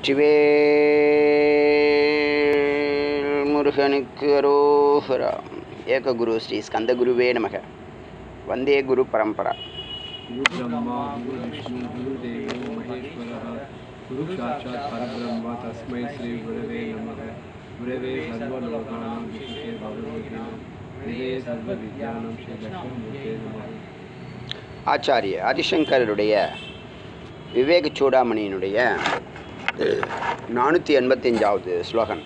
வெற்றிவேல் முருகனுக்கு அரோஹரா ஏககுரு ஸ்ரீ ஸ்கந்தகுருவே நமக வந்தே குரு பரம்பரா गुरु ब्रह्मा गुरु विष्णु गुरु देवो महेश्वरः गुरु साक्षात् परब्रह्म तस्मै श्री गुरवे नमः गुरवे सर्वलोकानां विषये भगवते हृदये सर्वविद्यानां श्री दक्षिणमूर्ते नमः ஆச்சாரிய ஆதிசங்கருடைய விவேக சூடாமணியினுடைய நானூற்றி எண்பத்தஞ்சாவது ஸ்லோகன்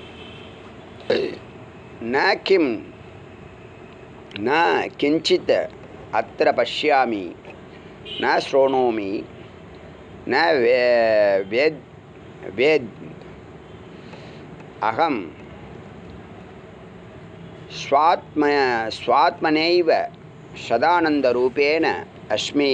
ந கிம் ந கிஞ்சித் அத்திர பஷ்யாமி ந ஸ்ரோணோமி ந வே வேத் வேத் அகம் स्वात्म स्वात्मनैव सदानन्दरूपेण अस्मि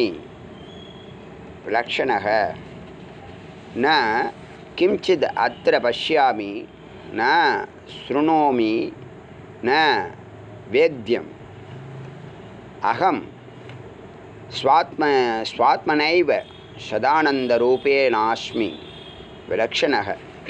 लक्षणः न किञ्चित् अत्र पश्यामि न शृणोमि न वेद्यम् अहं स्वात्म स्वात्मनैव सदानन्दरूपेणास्मि विलक्षणः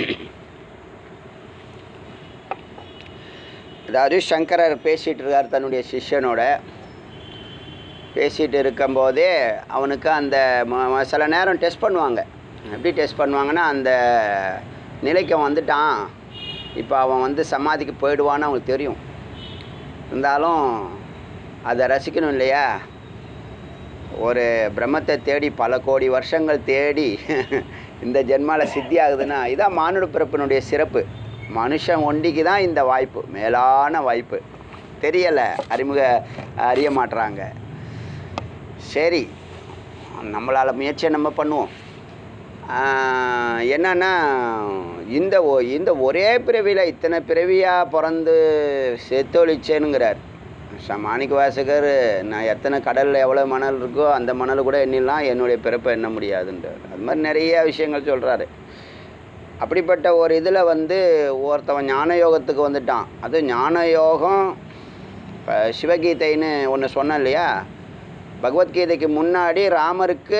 அதாவது சங்கரர் பேசிகிட்டு இருக்கார் தன்னுடைய சிஷ்யனோட பேசிகிட்டு இருக்கும்போதே அவனுக்கு அந்த ம- ம- சில நேரம் டெஸ்ட் பண்ணுவாங்க எப்படி டெஸ்ட் பண்ணுவாங்கன்னா அந்த நிலைக்கு அவன் வந்துட்டான் இப்போ அவன் வந்து சமாதிக்கு போயிடுவான்னு அவனுக்கு தெரியும் இருந்தாலும் அதை ரசிக்கணும் இல்லையா ஒரு பிரம்மத்தை தேடி பல கோடி வருஷங்கள் தேடி இந்த ஜென்மாவில் சித்தி ஆகுதுன்னா இதான் மானுட பிறப்பினுடைய சிறப்பு மனுஷன் ஒண்டிக்கு தான் இந்த வாய்ப்பு மேலான வாய்ப்பு தெரியலை அறிமுக அறிய மாட்றாங்க சரி நம்மளால் முயற்சியை நம்ம பண்ணுவோம் ஆஹ், என்னன்னா இந்த ஒ- இந்த ஒரே பிறவியில் இத்தனை பிறவியாக பிறந்து செத்தொழிச்சேனுங்கிறார் ச- மாணிக்க வாசகர் நான் எத்தனை கடலில் எவ்வளோ மணல் இருக்கோ அந்த மணல் கூட எண்ணிலாம் என்னுடைய பிறப்பை எண்ண முடியாதுன்றார் அது மாதிரி நிறைய விஷயங்கள் சொல்கிறாரு அப்படிப்பட்ட ஒரு இதில் வந்து ஒருத்தவன் ஞான யோகத்துக்கு வந்துட்டான் அது ஞான யோகம் இப்போ சிவகீதைன்னு ஒன்று சொன்னேன் இல்லையா பகவத்கீதைக்கு முன்னாடி ராமருக்கு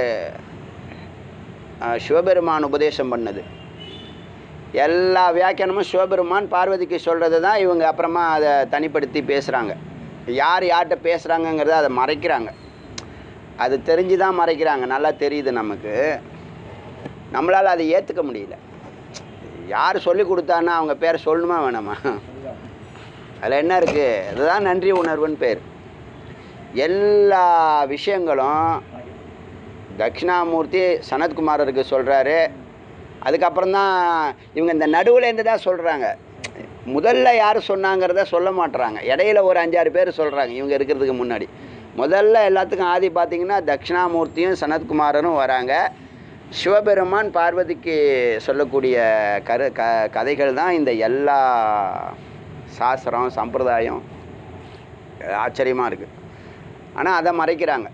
அஹ், சிவபெருமான் உபதேசம் பண்ணது எல்லா வியாக்கியானமும் சிவபெருமான் பார்வதிக்கு சொல்கிறது தான் இவங்க அப்புறமா அதை தனிப்படுத்தி பேசுகிறாங்க யார் யார்கிட்ட பேசுகிறாங்கங்கிறத அதை மறைக்கிறாங்க அது தெரிஞ்சு தான் மறைக்கிறாங்க நல்லா தெரியுது நமக்கு நம்மளால் அதை ஏற்றுக்க முடியல யார் சொல்லி கொடுத்தான்னா அவங்க பேரை சொல்லணுமா வேணாமா அதில் என்ன இருக்குது அதுதான் நன்றி உணர்வுன்னு பேர் எல்லா விஷயங்களும் தட்சிணாமூர்த்தி சனத்குமாரருக்கு சொல்கிறாரு அதுக்கப்புறம் தான் இவங்க இந்த நடுவுலேருந்து தான் சொல்கிறாங்க முதல்ல யார் சொன்னாங்கிறத சொல்ல மாட்றாங்க இடையில ஒரு அஞ்சாறு பேர் சொல்கிறாங்க இவங்க இருக்கிறதுக்கு முன்னாடி முதல்ல எல்லாத்துக்கும் ஆதி பார்த்தீங்கன்னா தட்சிணாமூர்த்தியும் சனத்குமாரனும் வராங்க சிவபெருமான் பார்வதிக்கு சொல்லக்கூடிய கரு க கதைகள் தான் இந்த எல்லா சாஸ்திரம் சம்பிரதாயம் ஆச்சரியமாக இருக்குது ஆனால் அதை மறைக்கிறாங்க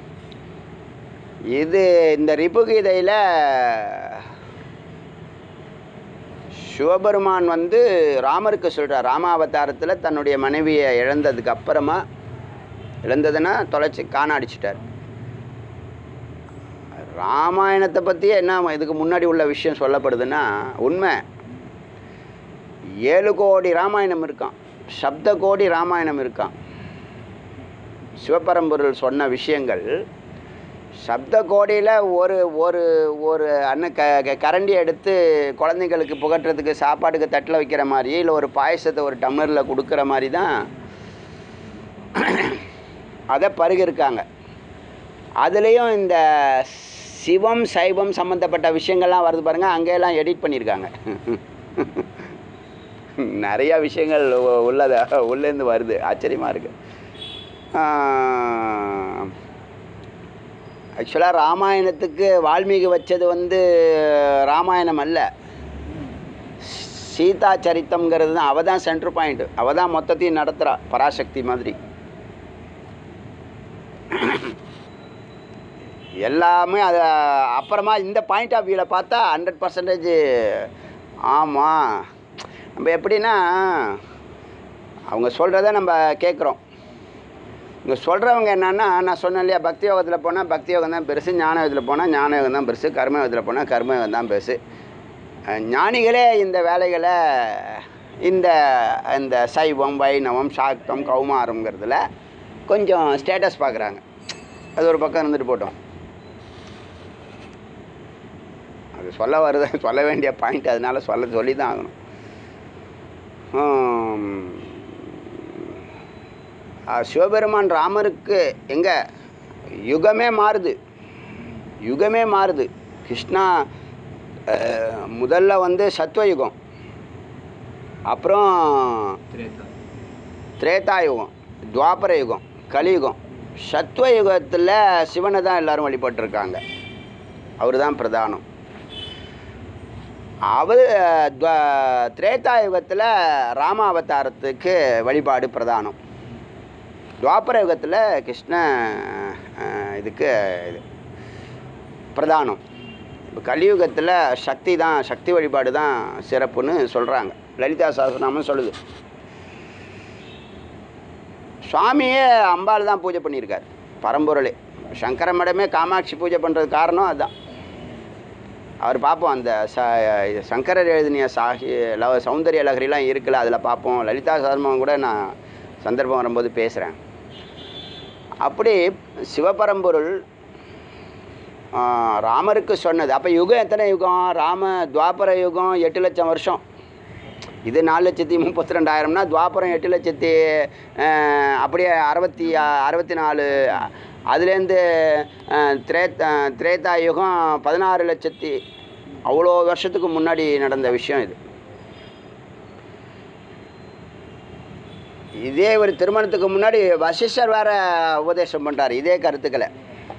இது இந்த ரிபுகீதையில் சிவபெருமான் வந்து ராமருக்கு சொல்கிறார் ராமாவதாரத்தில் தன்னுடைய மனைவியை இழந்ததுக்கு அப்புறமா இழந்ததுன்னா தொலைச்சி காணாடிச்சிட்டார் ராமாயணத்தை பற்றி என்ன இதுக்கு முன்னாடி உள்ள விஷயம் சொல்லப்படுதுன்னா உண்மை ஏழு கோடி ராமாயணம் இருக்கான் சப்த கோடி ராமாயணம் இருக்கான் சிவபரம்பொருள் சொன்ன விஷயங்கள் சப்த கோடியில் ஒரு ஒரு ஒரு அன்ன க க- கரண்டி எடுத்து குழந்தைங்களுக்கு புகட்டுறதுக்கு சாப்பாட்டுக்கு தட்டில் வைக்கிற மாதிரி இல்லை ஒரு பாயசத்தை ஒரு டம்ளரில் கொடுக்குற மாதிரி தான் அதை பருகிருக்காங்க அதுலேயும் இந்த சிவம் சைவம் சம்மந்தப்பட்ட விஷயங்கள்லாம் வருது பாருங்கள் அங்கெல்லாம் எடிட் பண்ணியிருக்காங்க நிறையா விஷயங்கள் உ- உள்ளத உள்ளேருந்து வருது ஆச்சரியமாக இருக்குது ஆக்சுவலாக ராமாயணத்துக்கு வால்மீகி வச்சது வந்து ராமாயணம் அல்ல சீதா சரித்தம்ங்கிறது தான் அவள் தான் சென்ட்ரு பாயிண்ட் அவள் தான் மொத்தத்தையும் நடத்துகிறா பராசக்தி மாதிரி எல்லாமே அதை அப்புறமா இந்த பாயிண்ட் ஆஃப் வியூவில் பார்த்தா ஹண்ட்ரட் பர்சன்டேஜ் ஆமாம் நம்ம எப்படின்னா அவங்க சொல்கிறத நம்ம கேட்குறோம் இங்கே சொல்கிறவங்க என்னன்னா நான் சொன்னேன் இல்லையா பக்தி யோகத்தில் போனால் பக்தி யோகம் தான் பெருசு ஞான யோகத்தில் போனால் ஞான யோகம் தான் பெருசு கர்ம யோகத்தில் போனால் கர்ம யோகம் தான் பெருசு அஹ், ஞானிகளே இந்த வேலைகளை இந்த இந்த சைவம் வைணவம் சாக்தம் கௌமாரம்ங்கிறதுல கொஞ்சம் ஸ்டேட்டஸ் பார்க்குறாங்க அது ஒரு பக்கம் இருந்துட்டு போட்டோம் அது சொல்ல வருது சொல்ல வேண்டிய பாயிண்ட் அதனால சொல்ல சொல்லி தான் ஆகணும் ஹம், அஹ், சிவபெருமான் ராமருக்கு எங்க யுகமே மாறுது யுகமே மாறுது கிருஷ்ணா அஹ், முதல்ல வந்து சத்வயுகம் அப்புறம் திரேதா திரேதா யுகம் துவாபர யுகம் கலியுகம் சத்வ யுகத்தில் சிவனை தான் எல்லாரும் வழிபட்டிருக்காங்க அவர் தான் பிரதானம் அவர் திரேதா யுகத்தில் ராம அவதாரத்துக்கு வழிபாடு பிரதானம் துவாபர யுகத்தில் கிருஷ்ண அஹ், இதுக்கு இது பிரதானம் இப்போ கலியுகத்தில் சக்தி தான் சக்தி வழிபாடு தான் சிறப்புன்னு சொல்கிறாங்க லலிதா சஹஸ்ரநாமம் சொல்லுது சுவாமியே அம்பாள் தான் பூஜை பண்ணியிருக்கார் பரம்பொருளே சங்கர மடமே காமாட்சி பூஜை பண்ணுறது காரணம் அதுதான் அவர் பார்ப்போம் அந்த ச இது சங்கரர் எழுதினிய சாகி லவ சௌந்தரிய லகரிலாம் இருக்குல்ல அதில் பார்ப்போம் லலிதா சர்மம் கூட நான் சந்தர்ப்பம் வரும்போது பேசுகிறேன் அப்படி சிவபரம்பொருள் ஆ, ராமருக்கு சொன்னது அப்போ யுகம் எத்தனை யுகம் ராம துவாபர யுகம் எட்டு லட்சம் வருஷம் இது நாலு லட்சத்தி முப்பத்தி ரெண்டாயிரம்னா துவாபரம் எட்டு லட்சத்தி அஹ், அப்படியே அறுபத்தி ஆ- அறுபத்தி நாலு அதுலேருந்து அஹ், திரேத் அஹ், திரேதா யுகம் பதினாறு லட்சத்தி அவ்வளோ வருஷத்துக்கு முன்னாடி நடந்த விஷயம் இது இதே ஒரு திருமணத்துக்கு முன்னாடி வசிஷ்டர் வேற உபதேசம் பண்ணுறாரு இதே கருத்துக்களை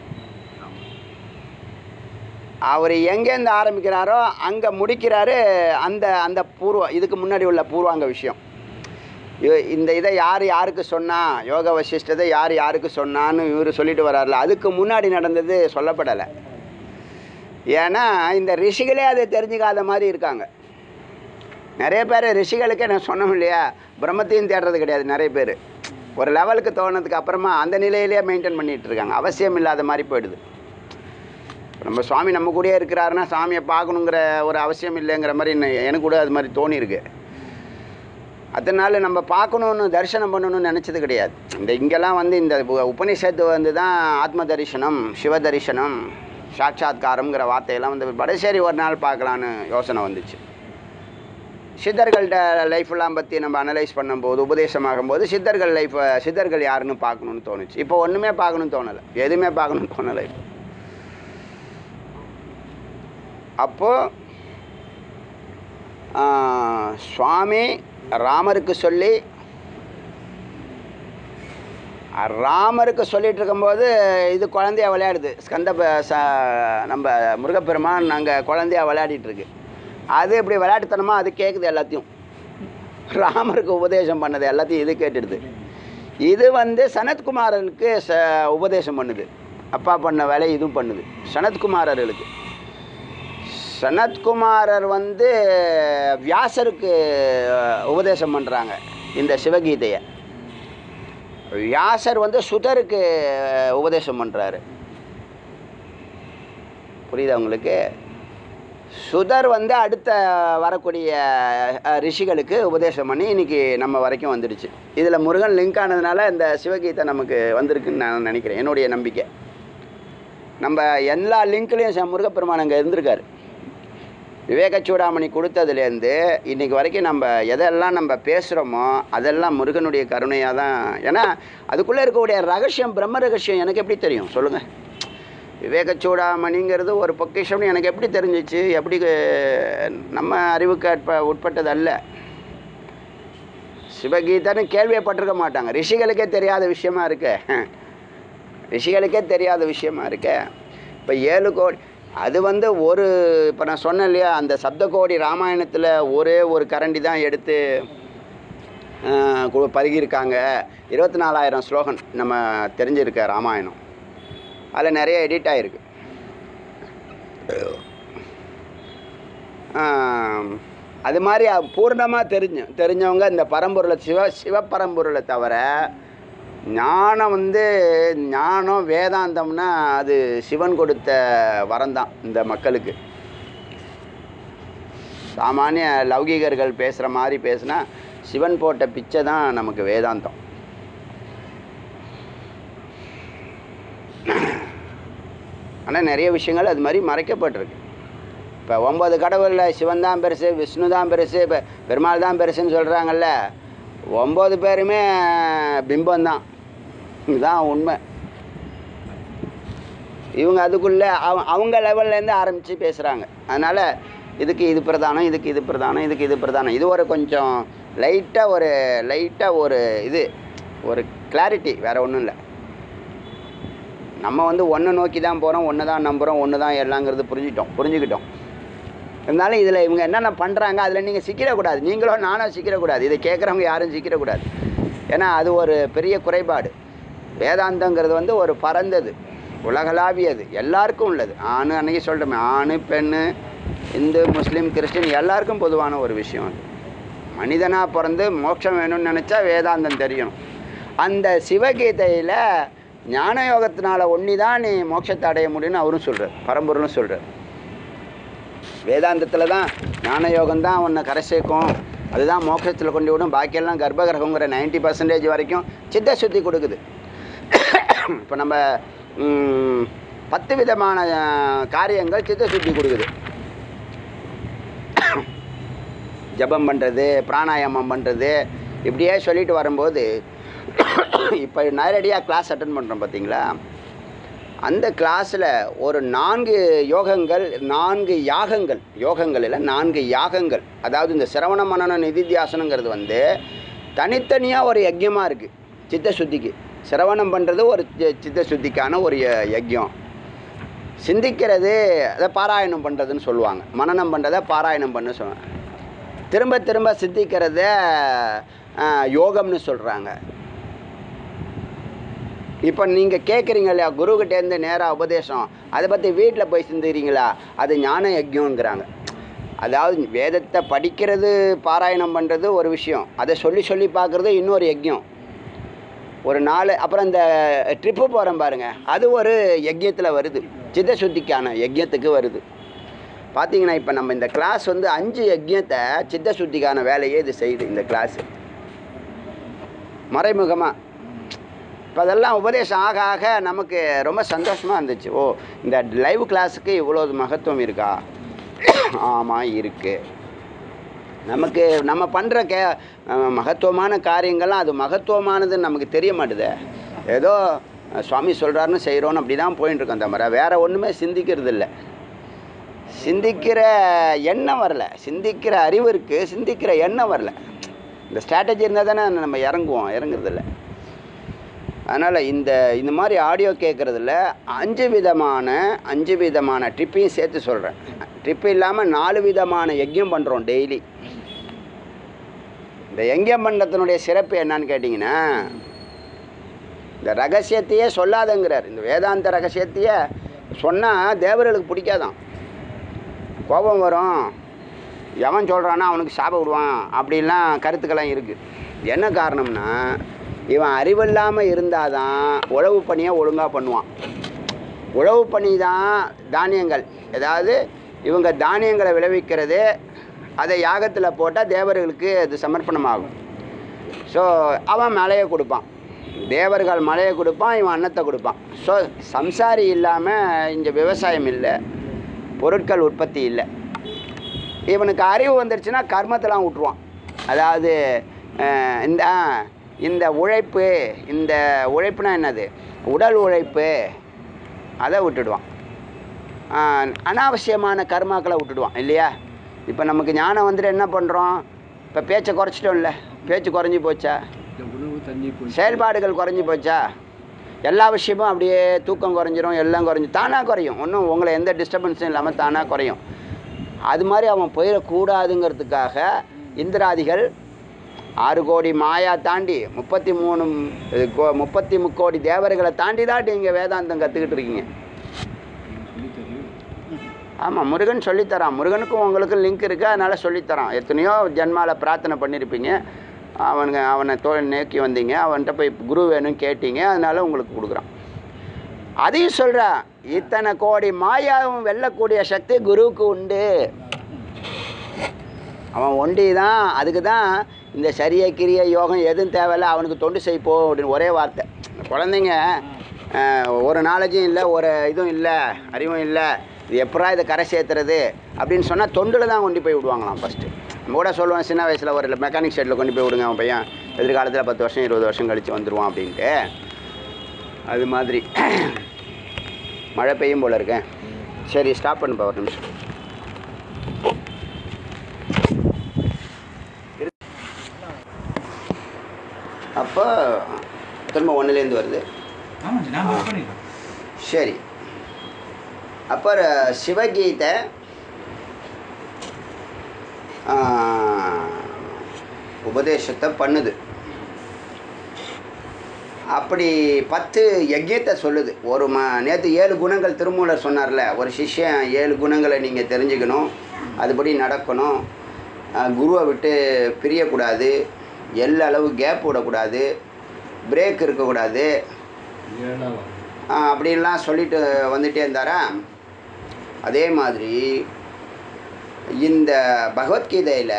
அவர் எங்கேருந்து ஆரம்பிக்கிறாரோ அங்கே முடிக்கிறாரு அந்த அந்த பூர்வ இதுக்கு முன்னாடி உள்ள பூர்வாங்க விஷயம் இ- இந்த இதை யார் யாருக்கு சொன்னா யோக வசிஷ்டத்தை யார் யாருக்கு சொன்னான்னு இவர் சொல்லிட்டு வர்றாருல அதுக்கு முன்னாடி நடந்தது சொல்லப்படலை ஏன்னா இந்த ரிஷிகளே அதை தெரிஞ்சுக்காத மாதிரி இருக்காங்க நிறைய பேர் ரிஷிகளுக்கே நான் சொன்னோம் இல்லையா பிரம்மத்தையும் தேடுறது கிடையாது நிறைய பேர் ஒரு லெவலுக்கு தோணுனதுக்கு அப்புறமா அந்த நிலையிலேயே மெயின்டைன் பண்ணிகிட்டு இருக்காங்க அவசியம் இல்லாத மாதிரி போயிடுது நம்ம சுவாமி நம்ம கூடயே இருக்கிறாருன்னா சாமியை பார்க்கணுங்கிற ஒரு அவசியம் இல்லைங்கிற மாதிரி என்ன- எனக்கு கூட அது மாதிரி தோணியிருக்கு அதனால நம்ம பார்க்கணுன்னு தரிசனம் பண்ணணும்னு நினச்சது கிடையாது இந்த இங்கெல்லாம் வந்து இந்த உ- உபனிஷத்து வந்து தான் ஆத்ம தரிசனம் சிவ தரிசனம் சாட்சாத்காரம்ங்கிற வார்த்தையெல்லாம் வந்து வடசேரி ஒரு நாள் பார்க்கலான்னு யோசனை வந்துச்சு சித்தர்கள்ட்ட லைஃப்லாம் பற்றி நம்ம அனலைஸ் பண்ணும்போது உபதேசமாகும்போது சித்தர்கள் லைஃப் சித்தர்கள் யாருன்னு பார்க்கணுன்னு தோணுச்சு இப்போ ஒன்றுமே பார்க்கணும்னு தோணலை எதுவுமே பார்க்கணும்னு தோணலை இப்போ அப்போது சுவாமி ராமருக்கு சொல்லி ராமருக்கு சொல்லிட்டு இருக்கும்போது இது குழந்தையா விளையாடுது ஸ்கந்த ப- ச நம்ம முருகப்பெருமான் அங்கே குழந்தையா விளையாடிட்டு இருக்கு அது இப்படி விளையாட்டுத்தனமா அது கேட்குது எல்லாத்தையும் ராமருக்கு உபதேசம் பண்ணது எல்லாத்தையும் இது கேட்டுடுது இது வந்து சனத்குமாரனுக்கு ச உபதேசம் பண்ணுது அப்பா பண்ண வேலையை இதுவும் பண்ணுது சனத்குமாரர்களுக்கு சனத்குமாரர் வந்து வியாசருக்கு அஹ், உபதேசம் பண்ணுறாங்க இந்த சிவகீதையை வியாசர் வந்து சுதருக்கு அஹ், உபதேசம் பண்ணுறாரு புரியுதா உங்களுக்கு சுதர் வந்து அடுத்த வரக்கூடிய அஹ், ரிஷிகளுக்கு உபதேசம் பண்ணி இன்னைக்கு நம்ம வரைக்கும் வந்துடுச்சு இதில் முருகன் லிங்க் ஆனதுனால இந்த சிவகீதை நமக்கு வந்திருக்குன்னு நான் நினைக்கிறேன் என்னுடைய நம்பிக்கை நம்ம எல்லா லிங்க்லேயும் முருகப்பெருமான் அங்கே இருந்திருக்காரு விவேக சூடாமணி கொடுத்ததுலேருந்து இன்னைக்கு வரைக்கும் நம்ம எதெல்லாம் நம்ம பேசுகிறோமோ அதெல்லாம் முருகனுடைய கருணையாக தான் ஏன்னா அதுக்குள்ளே இருக்கக்கூடிய ரகசியம் பிரம்ம ரகசியம் எனக்கு எப்படி தெரியும் சொல்லுங்கள் விவேக சூடாமணிங்கிறது ஒரு பொக்கிஷம்னு எனக்கு எப்படி தெரிஞ்சிச்சு எப்படி அஹ், நம்ம அறிவுக்கு அட்ப உட்பட்டது அல்ல சிவகீதைன்னு கேள்வியப்பட்டிருக்க மாட்டாங்க ரிஷிகளுக்கே தெரியாத விஷயமா இருக்கு ரிஷிகளுக்கே தெரியாத விஷயமா இருக்கு இப்போ ஏழு கோடி அது வந்து ஒரு இப்போ நான் சொன்னேன் இல்லையா அந்த சப்த கோடி ராமாயணத்தில் ஒரே ஒரு கரண்டி தான் எடுத்து ஆஹ், கு- பருகியிருக்காங்க இருபத்தி நாலாயிரம் ஸ்லோகன் நம்ம தெரிஞ்சிருக்க ராமாயணம் அதில் நிறைய எடிட் ஆகிருக்கு அது மாதிரி பூர்ணமாக தெரிஞ்சு தெரிஞ்சவங்க இந்த பரம்பொருளை சிவ சிவபரம்பொருளை தவிர ஞானம் வந்து ஞானம் வேதாந்தம்னா அது சிவன் கொடுத்த வரம்தான் இந்த மக்களுக்கு சாமானிய லௌகிகர்கள் பேசுகிற மாதிரி பேசுனா சிவன் போட்ட பிச்சை தான் நமக்கு வேதாந்தம் ஆனால் நிறைய விஷயங்கள் அது மாதிரி மறைக்கப்பட்டிருக்கு இப்போ ஒன்பது கடவுளில் சிவன் தான் பெருசு விஷ்ணு தான் பெருசு இப்போ பெருமாள் தான் பெருசுன்னு சொல்கிறாங்கல்ல ஒம்பது பேருமே பிம்பம் தான் இதுதான் உண்மை இவங்க அதுக்குள்ளே அவ அவங்க லெவல்லேருந்து ஆரம்பித்து பேசுகிறாங்க அதனால் இதுக்கு இது பிரதானம் இதுக்கு இது பிரதானம் இதுக்கு இது பிரதானம் இது ஒரு கொஞ்சம் லைட்டாக ஒரு லைட்டாக ஒரு இது ஒரு கிளாரிட்டி வேறு ஒன்றும் இல்லை நம்ம வந்து ஒன்று நோக்கி தான் போகிறோம் ஒன்று தான் நம்புகிறோம் ஒன்று தான் எல்லாங்கிறது புரிஞ்சிட்டோம் புரிஞ்சுக்கிட்டோம் இருந்தாலும் இதில் இவங்க என்னென்ன பண்ணுறாங்க அதில் நீங்கள் சிக்கிடக்கூடாது நீங்களும் நானும் சிக்கிடக்கூடாது இதை கேட்குறவங்க யாரும் சிக்கிடக்கூடாது ஏன்னா அது ஒரு பெரிய குறைபாடு வேதாந்தங்கிறது வந்து ஒரு பரந்தது உலகளாவியது எல்லாருக்கும் உள்ளது ஆணு அன்னைக்கு சொல்கிறோமே ஆணு பெண்ணு இந்து முஸ்லீம் கிறிஸ்டின் எல்லாருக்கும் பொதுவான ஒரு விஷயம் அது மனிதனாக பிறந்து மோட்சம் வேணும்னு நினச்சா வேதாந்தம் தெரியணும் அந்த சிவகீதையில் ஞான யோகத்தினால ஒன்றி தான் நீ மோட்சத்தை அடைய முடியும்னு அவரும் சொல்கிறார் பரம்பொருளும் சொல்கிறார் வேதாந்தத்தில் தான் ஞான யோகம் தான் உன்னை கரை சேர்க்கும் அதுதான் மோட்சத்தில் கொண்டு விடும் பாக்கியெல்லாம் கர்ப்பகிரகங்கிற நைன்டி பர்சன்டேஜ் வரைக்கும் சித்த சுத்தி கொடுக்குது இப்போ நம்ம ம், பத்து விதமான அஹ், காரியங்கள் சித்த சுத்தி கொடுக்குது ஜபம் பண்ணுறது பிராணாயாமம் பண்ணுறது இப்படியே சொல்லிட்டு வரும்போது இப்போ நேரடியாக கிளாஸ் அட்டன் பண்ணுறோம் பார்த்தீங்களா அந்த கிளாஸில் ஒரு நான்கு யோகங்கள் நான்கு யாகங்கள் யோகங்கள் இல்லை நான்கு யாகங்கள் அதாவது இந்த சிரவண மனன நிதித்தியாசனங்கிறது வந்து தனித்தனியாக ஒரு யஜ்யமாக இருக்குது சித்த சுத்திக்கு சிரவணம் பண்ணுறது ஒரு சி- சித்த சுத்திக்கான ஒரு ய- யஜ்யம் சிந்திக்கிறது அதை பாராயணம் பண்ணுறதுன்னு சொல்லுவாங்க மனனம் பண்ணுறதை பாராயணம் பண்ண சொல்லுவாங்க திரும்ப திரும்ப சிந்திக்கிறத ஆஹ், யோகம்னு சொல்கிறாங்க இப்போ நீங்கள் கேட்குறீங்க இல்லையா குருக்கிட்டேருந்து நேராக உபதேசம் அதை பற்றி வீட்டில் போய் சிந்திக்கிறீங்களா அது ஞான யஜ்யங்கிறாங்க அதாவது வேதத்தை படிக்கிறது பாராயணம் பண்ணுறது ஒரு விஷயம் அதை சொல்லி சொல்லி பார்க்குறது இன்னொரு யஜ்யம் ஒரு நாலு அப்புறம் இந்த ட்ரிப்பு போகிறோம் பாருங்க அது ஒரு யஜ்யத்தில் வருது சித்த சுத்திக்கான யஜ்யத்துக்கு வருது பார்த்தீங்கன்னா இப்போ நம்ம இந்த கிளாஸ் வந்து அஞ்சு யஜ்யத்தை சித்த சுத்திக்கான வேலையே இது செய்யுது இந்த கிளாஸ் மறைமுகமாக இப்போ அதெல்லாம் உபதேசம் ஆக ஆக நமக்கு ரொம்ப சந்தோஷமாக இருந்துச்சு ஓ இந்த லைவ் கிளாஸுக்கு இவ்வளோ மகத்துவம் இருக்கா ஆமாம் இருக்குது நமக்கு நம்ம பண்ணுற கே அஹ், மகத்துவமான காரியங்கள்லாம் அது மகத்துவமானதுன்னு நமக்கு தெரிய மாட்டுதே ஏதோ அஹ், சுவாமி சொல்கிறாருன்னு செய்கிறோன்னு அப்படி தான் போயின்னு இருக்கோம் தவிர வேறு ஒன்றுமே சிந்திக்கிறது இல்லை சிந்திக்கிற எண்ணம் வரல சிந்திக்கிற அறிவு இருக்குது சிந்திக்கிற எண்ணம் வரல இந்த ஸ்ட்ராட்டஜி இருந்தால் தானே நம்ம இறங்குவோம் இறங்குறதில்ல அதனால் இந்த இந்த மாதிரி ஆடியோ கேட்குறதுல அஞ்சு விதமான அஞ்சு விதமான ட்ரிப்பையும் சேர்த்து சொல்கிறேன் ட்ரிப்பு இல்லாமல் நாலு விதமான யஜ்யம் பண்ணுறோம் டெய்லி இந்த யஜ்யம் பண்ணுறதுனுடைய சிறப்பு என்னன்னு கேட்டிங்கன்னா இந்த ரகசியத்தையே சொல்லாதங்கிறார் இந்த வேதாந்த ரகசியத்தையே சொன்னால் தேவர்களுக்கு பிடிக்காதான் கோபம் வரும் எவன் சொல்கிறானா அவனுக்கு சாபம் விடுவான் அப்படிலாம் கருத்துக்கெல்லாம் இருக்குது என்ன காரணம்னா இவன் அறிவில்லாமல் இருந்தால் தான் உழவு பணியை ஒழுங்காக பண்ணுவான் உழவு பணி தான் தானியங்கள் அதாவது இவங்க தானியங்களை விளைவிக்கிறது அதை யாகத்தில் போட்டால் தேவர்களுக்கு அது சமர்ப்பணமாகும் ஸோ அவன் மழையை கொடுப்பான் தேவர்கள் மழையை கொடுப்பான் இவன் அன்னத்தை கொடுப்பான் ஸோ சம்சாரி இல்லாமல் இங்கே விவசாயம் இல்லை பொருட்கள் உற்பத்தி இல்லை இவனுக்கு அறிவு வந்துருச்சுன்னா கர்மத்தெல்லாம் விட்ருவான் அதாவது அஹ், இந்த ஆ, இந்த உழைப்பு இந்த உழைப்புனா என்னது உடல் உழைப்பு அதை விட்டுடுவான் ஆஹ், அனாவசியமான கர்மாக்களை விட்டுடுவான் இல்லையா இப்போ நமக்கு ஞானம் வந்துட்டு என்ன பண்ணுறோம் இப்போ பேச்சை குறைச்சிட்டோம்ல பேச்சு குறைஞ்சி போச்சா இந்த உணவு தண்ணி குடி செயல்பாடுகள் குறைஞ்சி போச்சா எல்லா விஷயமும் அப்படியே தூக்கம் குறைஞ்சிரும் எல்லாம் குறைஞ்சி தானாக குறையும் ஒன்றும் உங்களை எந்த டிஸ்டர்பன்ஸும் இல்லாமல் தானாக குறையும் அது மாதிரி அவன் போயிடக்கூடாதுங்கிறதுக்காக இந்திராதிகள் ஆறு கோடி மாயா தாண்டி முப்பத்தி மூணு இது கோ- முப்பத்தி முக்கோடி தேவர்களை தாண்டி தான் நீங்கள் வேதாந்தம் கற்றுக்கிட்டு இருக்கீங்க சொல்லி தெரியும் ஆமாம் முருகன் சொல்லித்தரான் முருகனுக்கும் உங்களுக்கும் லிங்க் இருக்குது அதனால் சொல்லித்தரான் எத்தனையோ ஜென்மால பிரார்த்தனை பண்ணியிருப்பீங்க அவனுங்க அவனை தோ நோக்கி வந்தீங்க அவன்கிட்ட போய் குரு வேணும் கேட்டீங்க அதனால உங்களுக்கு கொடுக்குறான் அதையும் சொல்கிறான் இத்தனை கோடி மாயாவும் வெல்லக்கூடிய சக்தி குருவுக்கு உண்டு அவன் ஒண்டி தான் அதுக்கு தான் இந்த சரிய கிரிய யோகம் எதுவும் தேவையில்ல அவனுக்கு தொண்டு செய் போ அப்படின்னு ஒரே வார்த்தை குழந்தைங்க அஹ், ஒரு நாலேஜும் இல்லை ஒரு இதுவும் இல்லை அறிவும் இல்லை இது எப்படா இதை கரை சேர்த்துறது அப்படின்னு சொன்னால் தொண்டில் தான் கொண்டு போய் விடுவாங்களாம் ஃபஸ்ட்டு நம்ம கூட சொல்லுவேன் சின்ன வயசில் ஒரு மெக்கானிக் ஷெட்டில் கொண்டு போய் விடுங்க அவன் பையன் எதிர்காலத்தில் பத்து வருஷம் இருபது வருஷம் கழித்து வந்துடுவான் அப்படின்ட்டு அது மாதிரி மழை பெய்யும் போல இருக்கேன் சரி ஸ்டாப் பண்ணுப்பா ஒரு நிமிஷம் அப்போ திரும்ப ஒன்றுலேருந்து வருது ஆமாம் நான் புக் பண்ணிடுறேன் சரி அப்புறம் சிவகீதை ஆ, உபதேசத்தை பண்ணுது அப்படி பத்து யஜ்யத்தை சொல்லுது ஒரு ம நேற்று ஏழு குணங்கள் திருமூலர் சொன்னார்ல ஒரு சிஷ்யன் ஏழு குணங்களை நீங்கள் தெரிஞ்சுக்கணும் அதுபடி நடக்கணும் ஆ, குருவை விட்டு பிரியக்கூடாது எல்ல அளவு கேப் விடக்கூடாது பிரேக் இருக்கக்கூடாது ஏழாவது ஆ, அப்படின்லாம் சொல்லிட்டு வந்துட்டே இருந்தாரா அதே மாதிரி இந்த பகவத்கீதையில்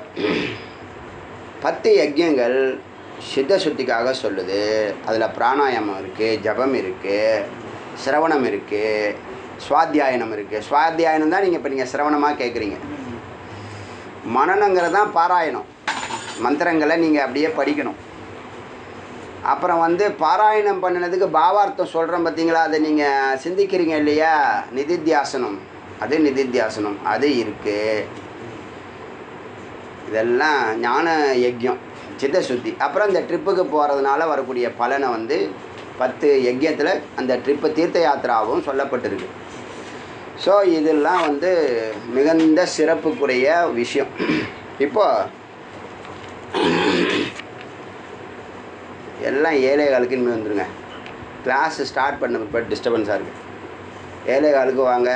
பத்து யஜ்யங்கள் சித்த சுத்திக்காக சொல்லுது அதில் பிராணாயாமம் இருக்குது ஜபம் இருக்குது சிரவணம் இருக்குது சுவாத்தியாயனம் இருக்குது சுவாத்தியாயனம் தான் நீங்கள் இப்போ நீங்கள் சிரவணமாக கேட்குறீங்க மனநங்கிறது தான் பாராயணம் மந்திரங்களை நீங்கள் அப்படியே படிக்கணும் அப்புறம் வந்து பாராயணம் பண்ணினதுக்கு பாவார்த்தம் சொல்கிறோம் பார்த்தீங்களா அதை நீங்கள் சிந்திக்கிறீங்க இல்லையா நிதித்தியாசனம் அது நிதித்தியாசனம் அது இருக்குது இதெல்லாம் ஞான யஜ்யம் சித்தசுத்தி அப்புறம் இந்த ட்ரிப்புக்கு போகிறதுனால வரக்கூடிய பலனை வந்து பத்து யஜ்யத்தில் அந்த ட்ரிப்பு தீர்த்த யாத்திராவும் சொல்லப்பட்டிருக்கு ஸோ இதெல்லாம் வந்து மிகுந்த சிறப்புக்குரிய விஷயம் இப்போ எல்லாம் ஏழை காலுக்கு இனிமேல் வந்துருங்க கிளாஸ் ஸ்டார்ட் பண்ண இப்போ டிஸ்டர்பன்ஸாக இருக்குது ஏழை காலுக்கு வாங்க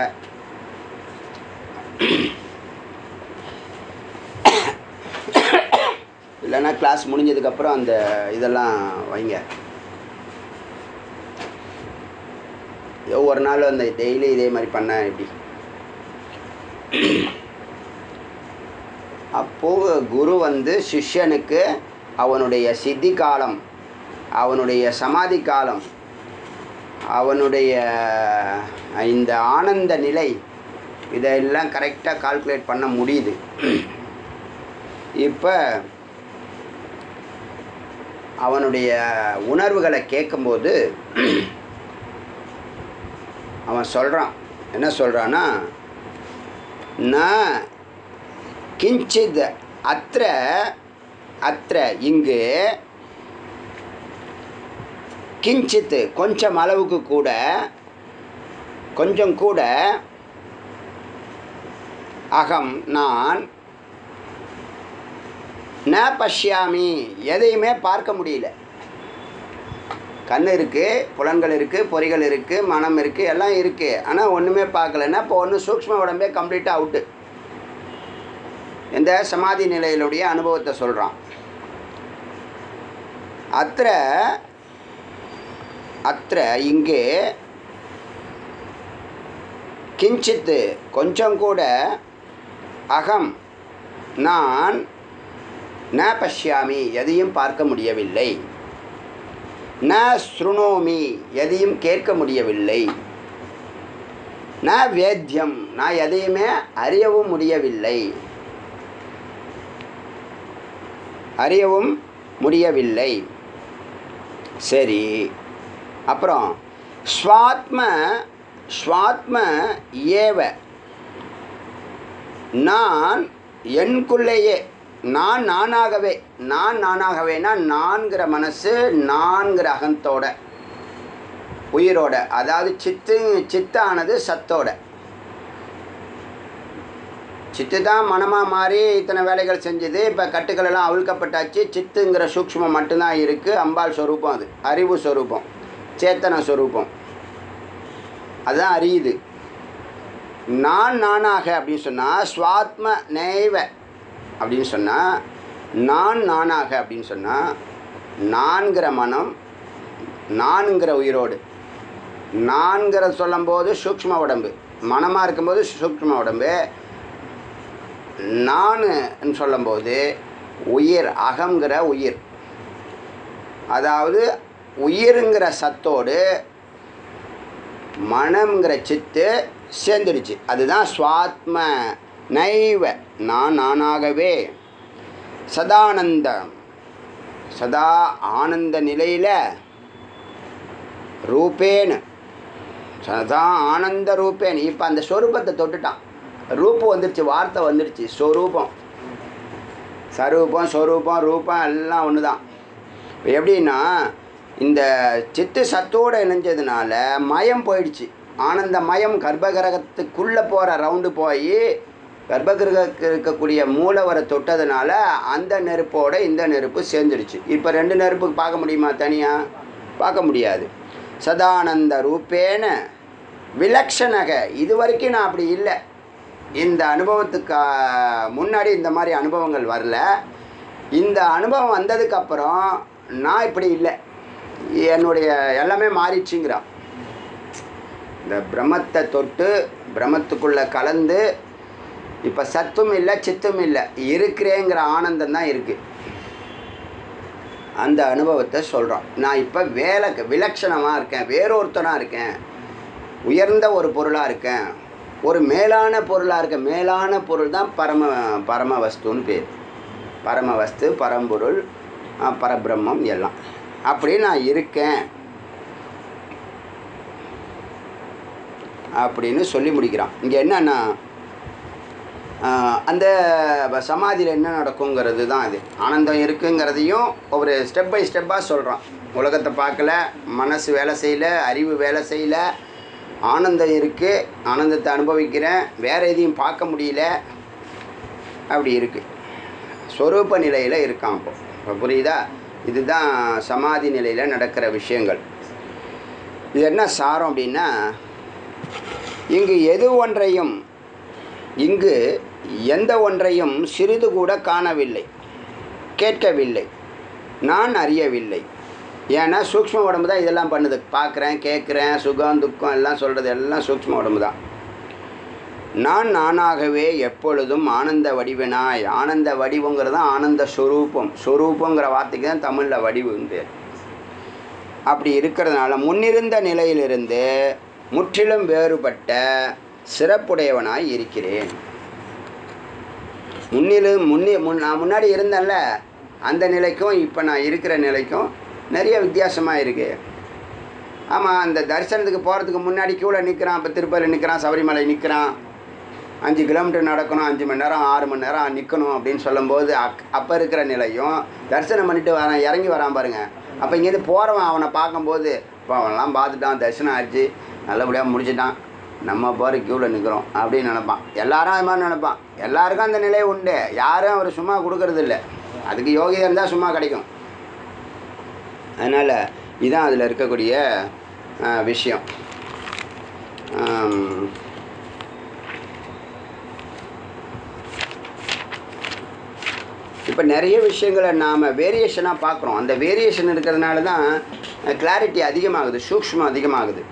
இல்லைன்னா கிளாஸ் முடிஞ்சதுக்கப்புறம் அந்த இதெல்லாம் வைங்க ஒவ்வொரு நாள் அந்த டெய்லி இதே மாதிரி பண்ண எப்படி அப்போது குரு வந்து சிஷ்யனுக்கு அவனுடைய சித்தி காலம் அவனுடைய சமாதி காலம் அவனுடைய இந்த ஆனந்த நிலை இதெல்லாம் கரெக்டாக கால்குலேட் பண்ண முடியுது இப்போ அவனுடைய உணர்வுகளை கேட்கும்போது அவன் சொல்கிறான் என்ன சொல்கிறான்னா நான் கிஞ்சித் அத்திர அத்திர இங்கு கிஞ்சித் கொஞ்சம் அளவுக்கு கூட கொஞ்சம் கூட அகம் நான் ந பஷ்யாமி எதையுமே பார்க்க முடியல கண் இருக்குது புலன்கள் இருக்குது பொறிகள் இருக்குது மனம் இருக்குது எல்லாம் இருக்குது ஆனால் ஒன்றுமே பார்க்கலன்னா இப்போ ஒன்று சூக்ஷ்ம உடம்பே கம்ப்ளீட்டாக அவுட்டு இந்த சமாதி நிலையிலுடைய அனுபவத்தை சொல்கிறான் அத்திர அத்திர இங்கே கிஞ்சித்து கொஞ்சம் கூட அகம் நான் ந பஷ்யாமி எதையும் பார்க்க முடியவில்லை ந ஸ்ருணோமி எதையும் கேட்க முடியவில்லை ந வேத்தியம் நான் எதையுமே அறியவும் முடியவில்லை அறியவும் முடியவில்லை சரி அப்புறம் ஸ்வாத்ம ஸ்வாத்ம ஏவ நான் எனக்குள்ளேயே நான் நானாகவே நான் நானாகவேனா நான்கிற மனசு நான்கிற அகந்தோட உயிரோட அதாவது சித்து சித்தானது சத்தோட சித்து தான் மனமாக மாறி இத்தனை வேலைகள் செஞ்சது இப்போ கட்டுக்கள் எல்லாம் அவிழ்க்கப்பட்டாச்சு சித்துங்கிற சூக்ஷ்மம் மட்டும்தான் இருக்குது அம்பாள் ஸ்வரூபம் அது அறிவு ஸ்வரூபம் சேத்தன ஸ்வரூபம் அதுதான் அறியுது நான் நானாக அப்படின்னு சொன்னால் ஸ்வாத்ம நேவ அப்படின்னு சொன்னால் நான் நானாக அப்படின்னு சொன்னால் நான்கிற மனம் நான்கிற உயிரோடு நான்கிற சொல்லும்போது சூக்ஷ்ம உடம்பு மனமாக இருக்கும்போது சூக்ஷ்ம உடம்பு நான்னு சொல்லும்போது உயிர் அகங்கிற உயிர் அதாவது உயிருங்கிற சத்தோடு மனம்ங்கிற சித்து சேர்ந்துடுச்சு அதுதான் சுவாத்ம நைவ நான் நானாகவே சதானந்தம் சதா ஆனந்த நிலையில் ரூபேன்னு சதா ஆனந்த ரூபேன் இப்போ அந்த ஸ்வரூபத்தை தொட்டுட்டான் ரூபம் வந்துடுச்சு வார்த்தை வந்துடுச்சு ஸ்வரூபம் சரூபம் ஸ்வரூபம் ரூபம் எல்லாம் ஒன்று தான் இப்போ எப்படின்னா இந்த சித்து சத்தோடு இணைஞ்சதுனால மயம் போயிடுச்சு ஆனந்த மயம் கர்ப்பகிரகத்துக்குள்ளே போகிற ரவுண்டு போய் கர்ப்பகிரகத்துக்கு இருக்கக்கூடிய மூலவரை தொட்டதுனால அந்த நெருப்போட இந்த நெருப்பு சேர்ந்துடுச்சு இப்போ ரெண்டு நெருப்பு பார்க்க முடியுமா தனியாக பார்க்க முடியாது சதானந்த ரூபேன விலக்ஷணக இது வரைக்கும் நான் அப்படி இல்லை இந்த அனுபவத்துக்கு ஆ, முன்னாடி இந்த மாதிரி அனுபவங்கள் வரல இந்த அனுபவம் வந்ததுக்கப்புறம் நான் இப்படி இல்லை என்னுடைய எல்லாமே மாறிடுச்சுங்கிறான் இந்த பிரம்மத்தை தொட்டு பிரம்மத்துக்குள்ளே கலந்து இப்போ சத்தும் இல்லை சித்தும் இல்லை இருக்கிறேங்கிற ஆனந்தம் தான் இருக்குது அந்த அனுபவத்தை சொல்கிறோம் நான் இப்போ வேலை விலட்சணமாக இருக்கேன் வேறொருத்தனாக இருக்கேன் உயர்ந்த ஒரு பொருளாக இருக்கேன் ஒரு மேலான பொருளாக இருக்கேன் மேலான பொருள் தான் பரம பரம வஸ்துன்னு பேர் பரம வஸ்து பரம்பொருள் அஹ், பரபிரம்மம் எல்லாம் அப்படி நான் இருக்கேன் அப்படின்னு சொல்லி முடிக்கிறான் இங்கே என்னன்னா ஆஹ், அந்த சமாதியில் என்ன நடக்குங்கிறது தான் இது ஆனந்தம் இருக்குங்கிறதையும் ஒரு ஸ்டெப் பை ஸ்டெப்பாக சொல்கிறான் உலகத்தை பார்க்கல மனசு வேலை செய்யல அறிவு வேலை செய்யல ஆனந்தம் இருக்குது ஆனந்தத்தை அனுபவிக்கிறேன் வேறு எதையும் பார்க்க முடியல அப்படி இருக்குது ஸ்வரூப நிலையில் இருக்கான் இப்போ இப்போ புரியுதா இதுதான் சமாதி நிலையில் நடக்கிற விஷயங்கள் இது என்ன சாரம் அப்படின்னா இங்கு எது ஒன்றையும் இங்கு எந்த ஒன்றையும் சிறிது கூட காணவில்லை கேட்கவில்லை நான் அறியவில்லை ஏன்னா சூக்ஷ்ம உடம்பு தான் இதெல்லாம் பண்ணுது பார்க்குறேன் கேட்குறேன் சுகம் துக்கம் எல்லாம் சொல்கிறது எல்லாம் சூக்ஷ்ம உடம்பு தான் நான் நானாகவே எப்பொழுதும் ஆனந்த வடிவனாய் ஆனந்த வடிவங்கிறது தான் ஆனந்த ஸ்வரூபம் ஸ்வரூபங்கிற வார்த்தைக்கு தான் தமிழில் வடிவுன்னு பேர் அப்படி இருக்கிறதுனால முன்னிருந்த நிலையிலிருந்து முற்றிலும் வேறுபட்ட சிறப்புடையவனாய் இருக்கிறேன் முன்னிலும் முன்னே முன் நான் முன்னாடி இருந்தேன்ல அந்த நிலைக்கும் இப்போ நான் இருக்கிற நிலைக்கும் நிறைய வித்தியாசமாக இருக்குது ஆமாம் அந்த தரிசனத்துக்கு போகிறதுக்கு முன்னாடி க்யூவில் நிற்கிறான் இப்போ திருப்பதியில் நிற்கிறான் சபரிமலை நிற்கிறான் அஞ்சு கிலோமீட்டர் நடக்கணும் அஞ்சு மணி நேரம் ஆறு மணி நேரம் நிற்கணும் அப்படின்னு சொல்லும்போது அக் அப்போ இருக்கிற நிலையும் தரிசனம் பண்ணிட்டு வரான் இறங்கி வரான் பாருங்க அப்போ இங்கேருந்து போகிறவன் அவனை பார்க்கும்போது இப்போ அவன்லாம் பார்த்துட்டான் தரிசனம் ஆச்சு நல்லபடியாக முடிச்சிட்டான் நம்ம போகிற க்யூவில் நிற்கிறோம் அப்படின்னு நினைப்பான் எல்லாரும் அது மாதிரி நினைப்பான் எல்லாருக்கும் அந்த நிலை உண்டு யாரும் அவர் சும்மா கொடுக்கறது இல்ல அதுக்கு யோகியம் இருந்தால் சும்மா கிடைக்கும் அதனால் இதுதான் அதில் இருக்கக்கூடிய அஹ், விஷயம் ஆம். இப்போ நிறைய விஷயங்களை நாம் வேரியேஷனாக பார்க்குறோம் அந்த வேரியேஷன் இருக்கிறதுனால தான் கிளாரிட்டி அதிகமாகுது சூக்ஷ்மம் அதிகமாகுது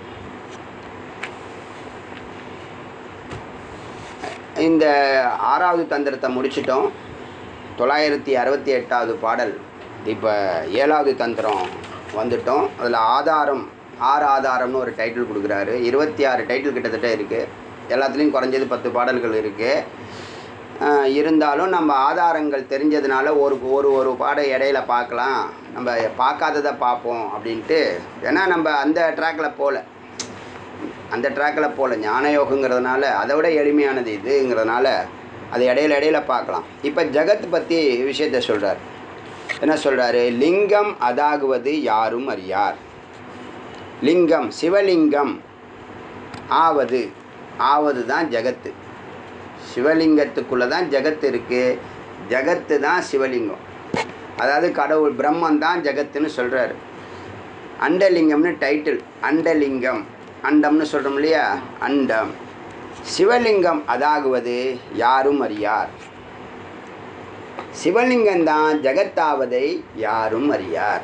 இந்த ஆறாவது தந்திரத்தை முடிச்சிட்டோம் தொள்ளாயிரத்தி அறுபத்தி எட்டாவது பாடல் இப்போ ஏழாவது தந்திரம் வந்துட்டோம் அதில் ஆதாரம் ஆறு ஆதாரம்னு ஒரு டைட்டில் கொடுக்குறாரு இருபத்தி ஆறு டைட்டில் கிட்டத்தட்ட இருக்குது எல்லாத்துலேயும் குறைஞ்சது பத்து பாடல்கள் இருக்குது இருந்தாலும் நம்ம ஆதாரங்கள் தெரிஞ்சதுனால ஒரு ஒரு ஒரு பாடம் இடையில பார்க்கலாம் நம்ம பார்க்காததை பார்ப்போம் அப்படின்ட்டு ஏன்னா நம்ம அந்த ட்ராக்கில் போகல அந்த ட்ராக்கில் போகல ஞான யோகங்கிறதுனால அதை விட எளிமையானது இதுங்கிறதுனால அதை இடையில இடையில பார்க்கலாம் இப்போ ஜகத் பற்றி விஷயத்த சொல்கிறார் என்ன சொல்கிறாரு லிங்கம் அதாகுவது யாரும் அறியார் லிங்கம் சிவலிங்கம் ஆவது ஆவது தான் ஜகத்து சிவலிங்கத்துக்குள்ளே தான் ஜகத்து இருக்குது ஜகத்து தான் சிவலிங்கம் அதாவது கடவுள் பிரம்மன் தான் ஜகத்துன்னு சொல்கிறாரு அண்டலிங்கம்னு டைட்டில் அண்டலிங்கம் அண்டம்னு சொல்கிறோம் இல்லையா அண்டம் சிவலிங்கம் அதாகுவது யாரும் அறியார் சிவலிங்கம்தான் ஜகத்தாவதை யாரும் அறியார்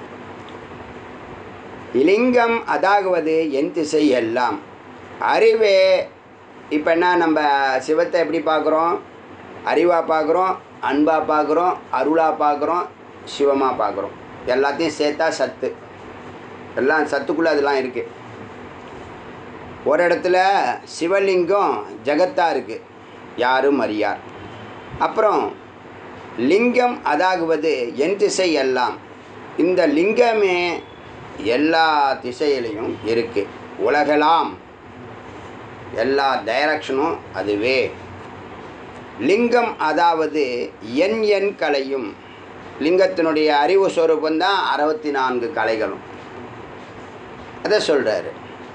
இலிங்கம் அதாகுவது என் திசை எல்லாம் அறிவே இப்போ என்ன நம்ம சிவத்தை எப்படி பார்க்குறோம் அறிவாக பார்க்குறோம் அன்பாக பார்க்குறோம் அருளாக பார்க்குறோம் சிவமாக பார்க்குறோம் எல்லாத்தையும் சேர்த்தா சத்து எல்லாம் சத்துக்குள்ளே அதெல்லாம் இருக்குது ஒரு இடத்துல சிவலிங்கம் ஜகத்தா இருக்குது யாரும் அறியார் அப்புறம் லிங்கம் அதாகுவது என் திசை எல்லாம் இந்த லிங்கமே எல்லா திசையிலையும் இருக்குது உலகெல்லாம் எல்லா டைரக்ஷனும் அதுவே லிங்கம் அதாவது எண் எண் கலையும் லிங்கத்தினுடைய அறிவு ஸ்வரூபம் தான் அறுபத்தி நான்கு கலைகளும் அதை சொல்கிறாரு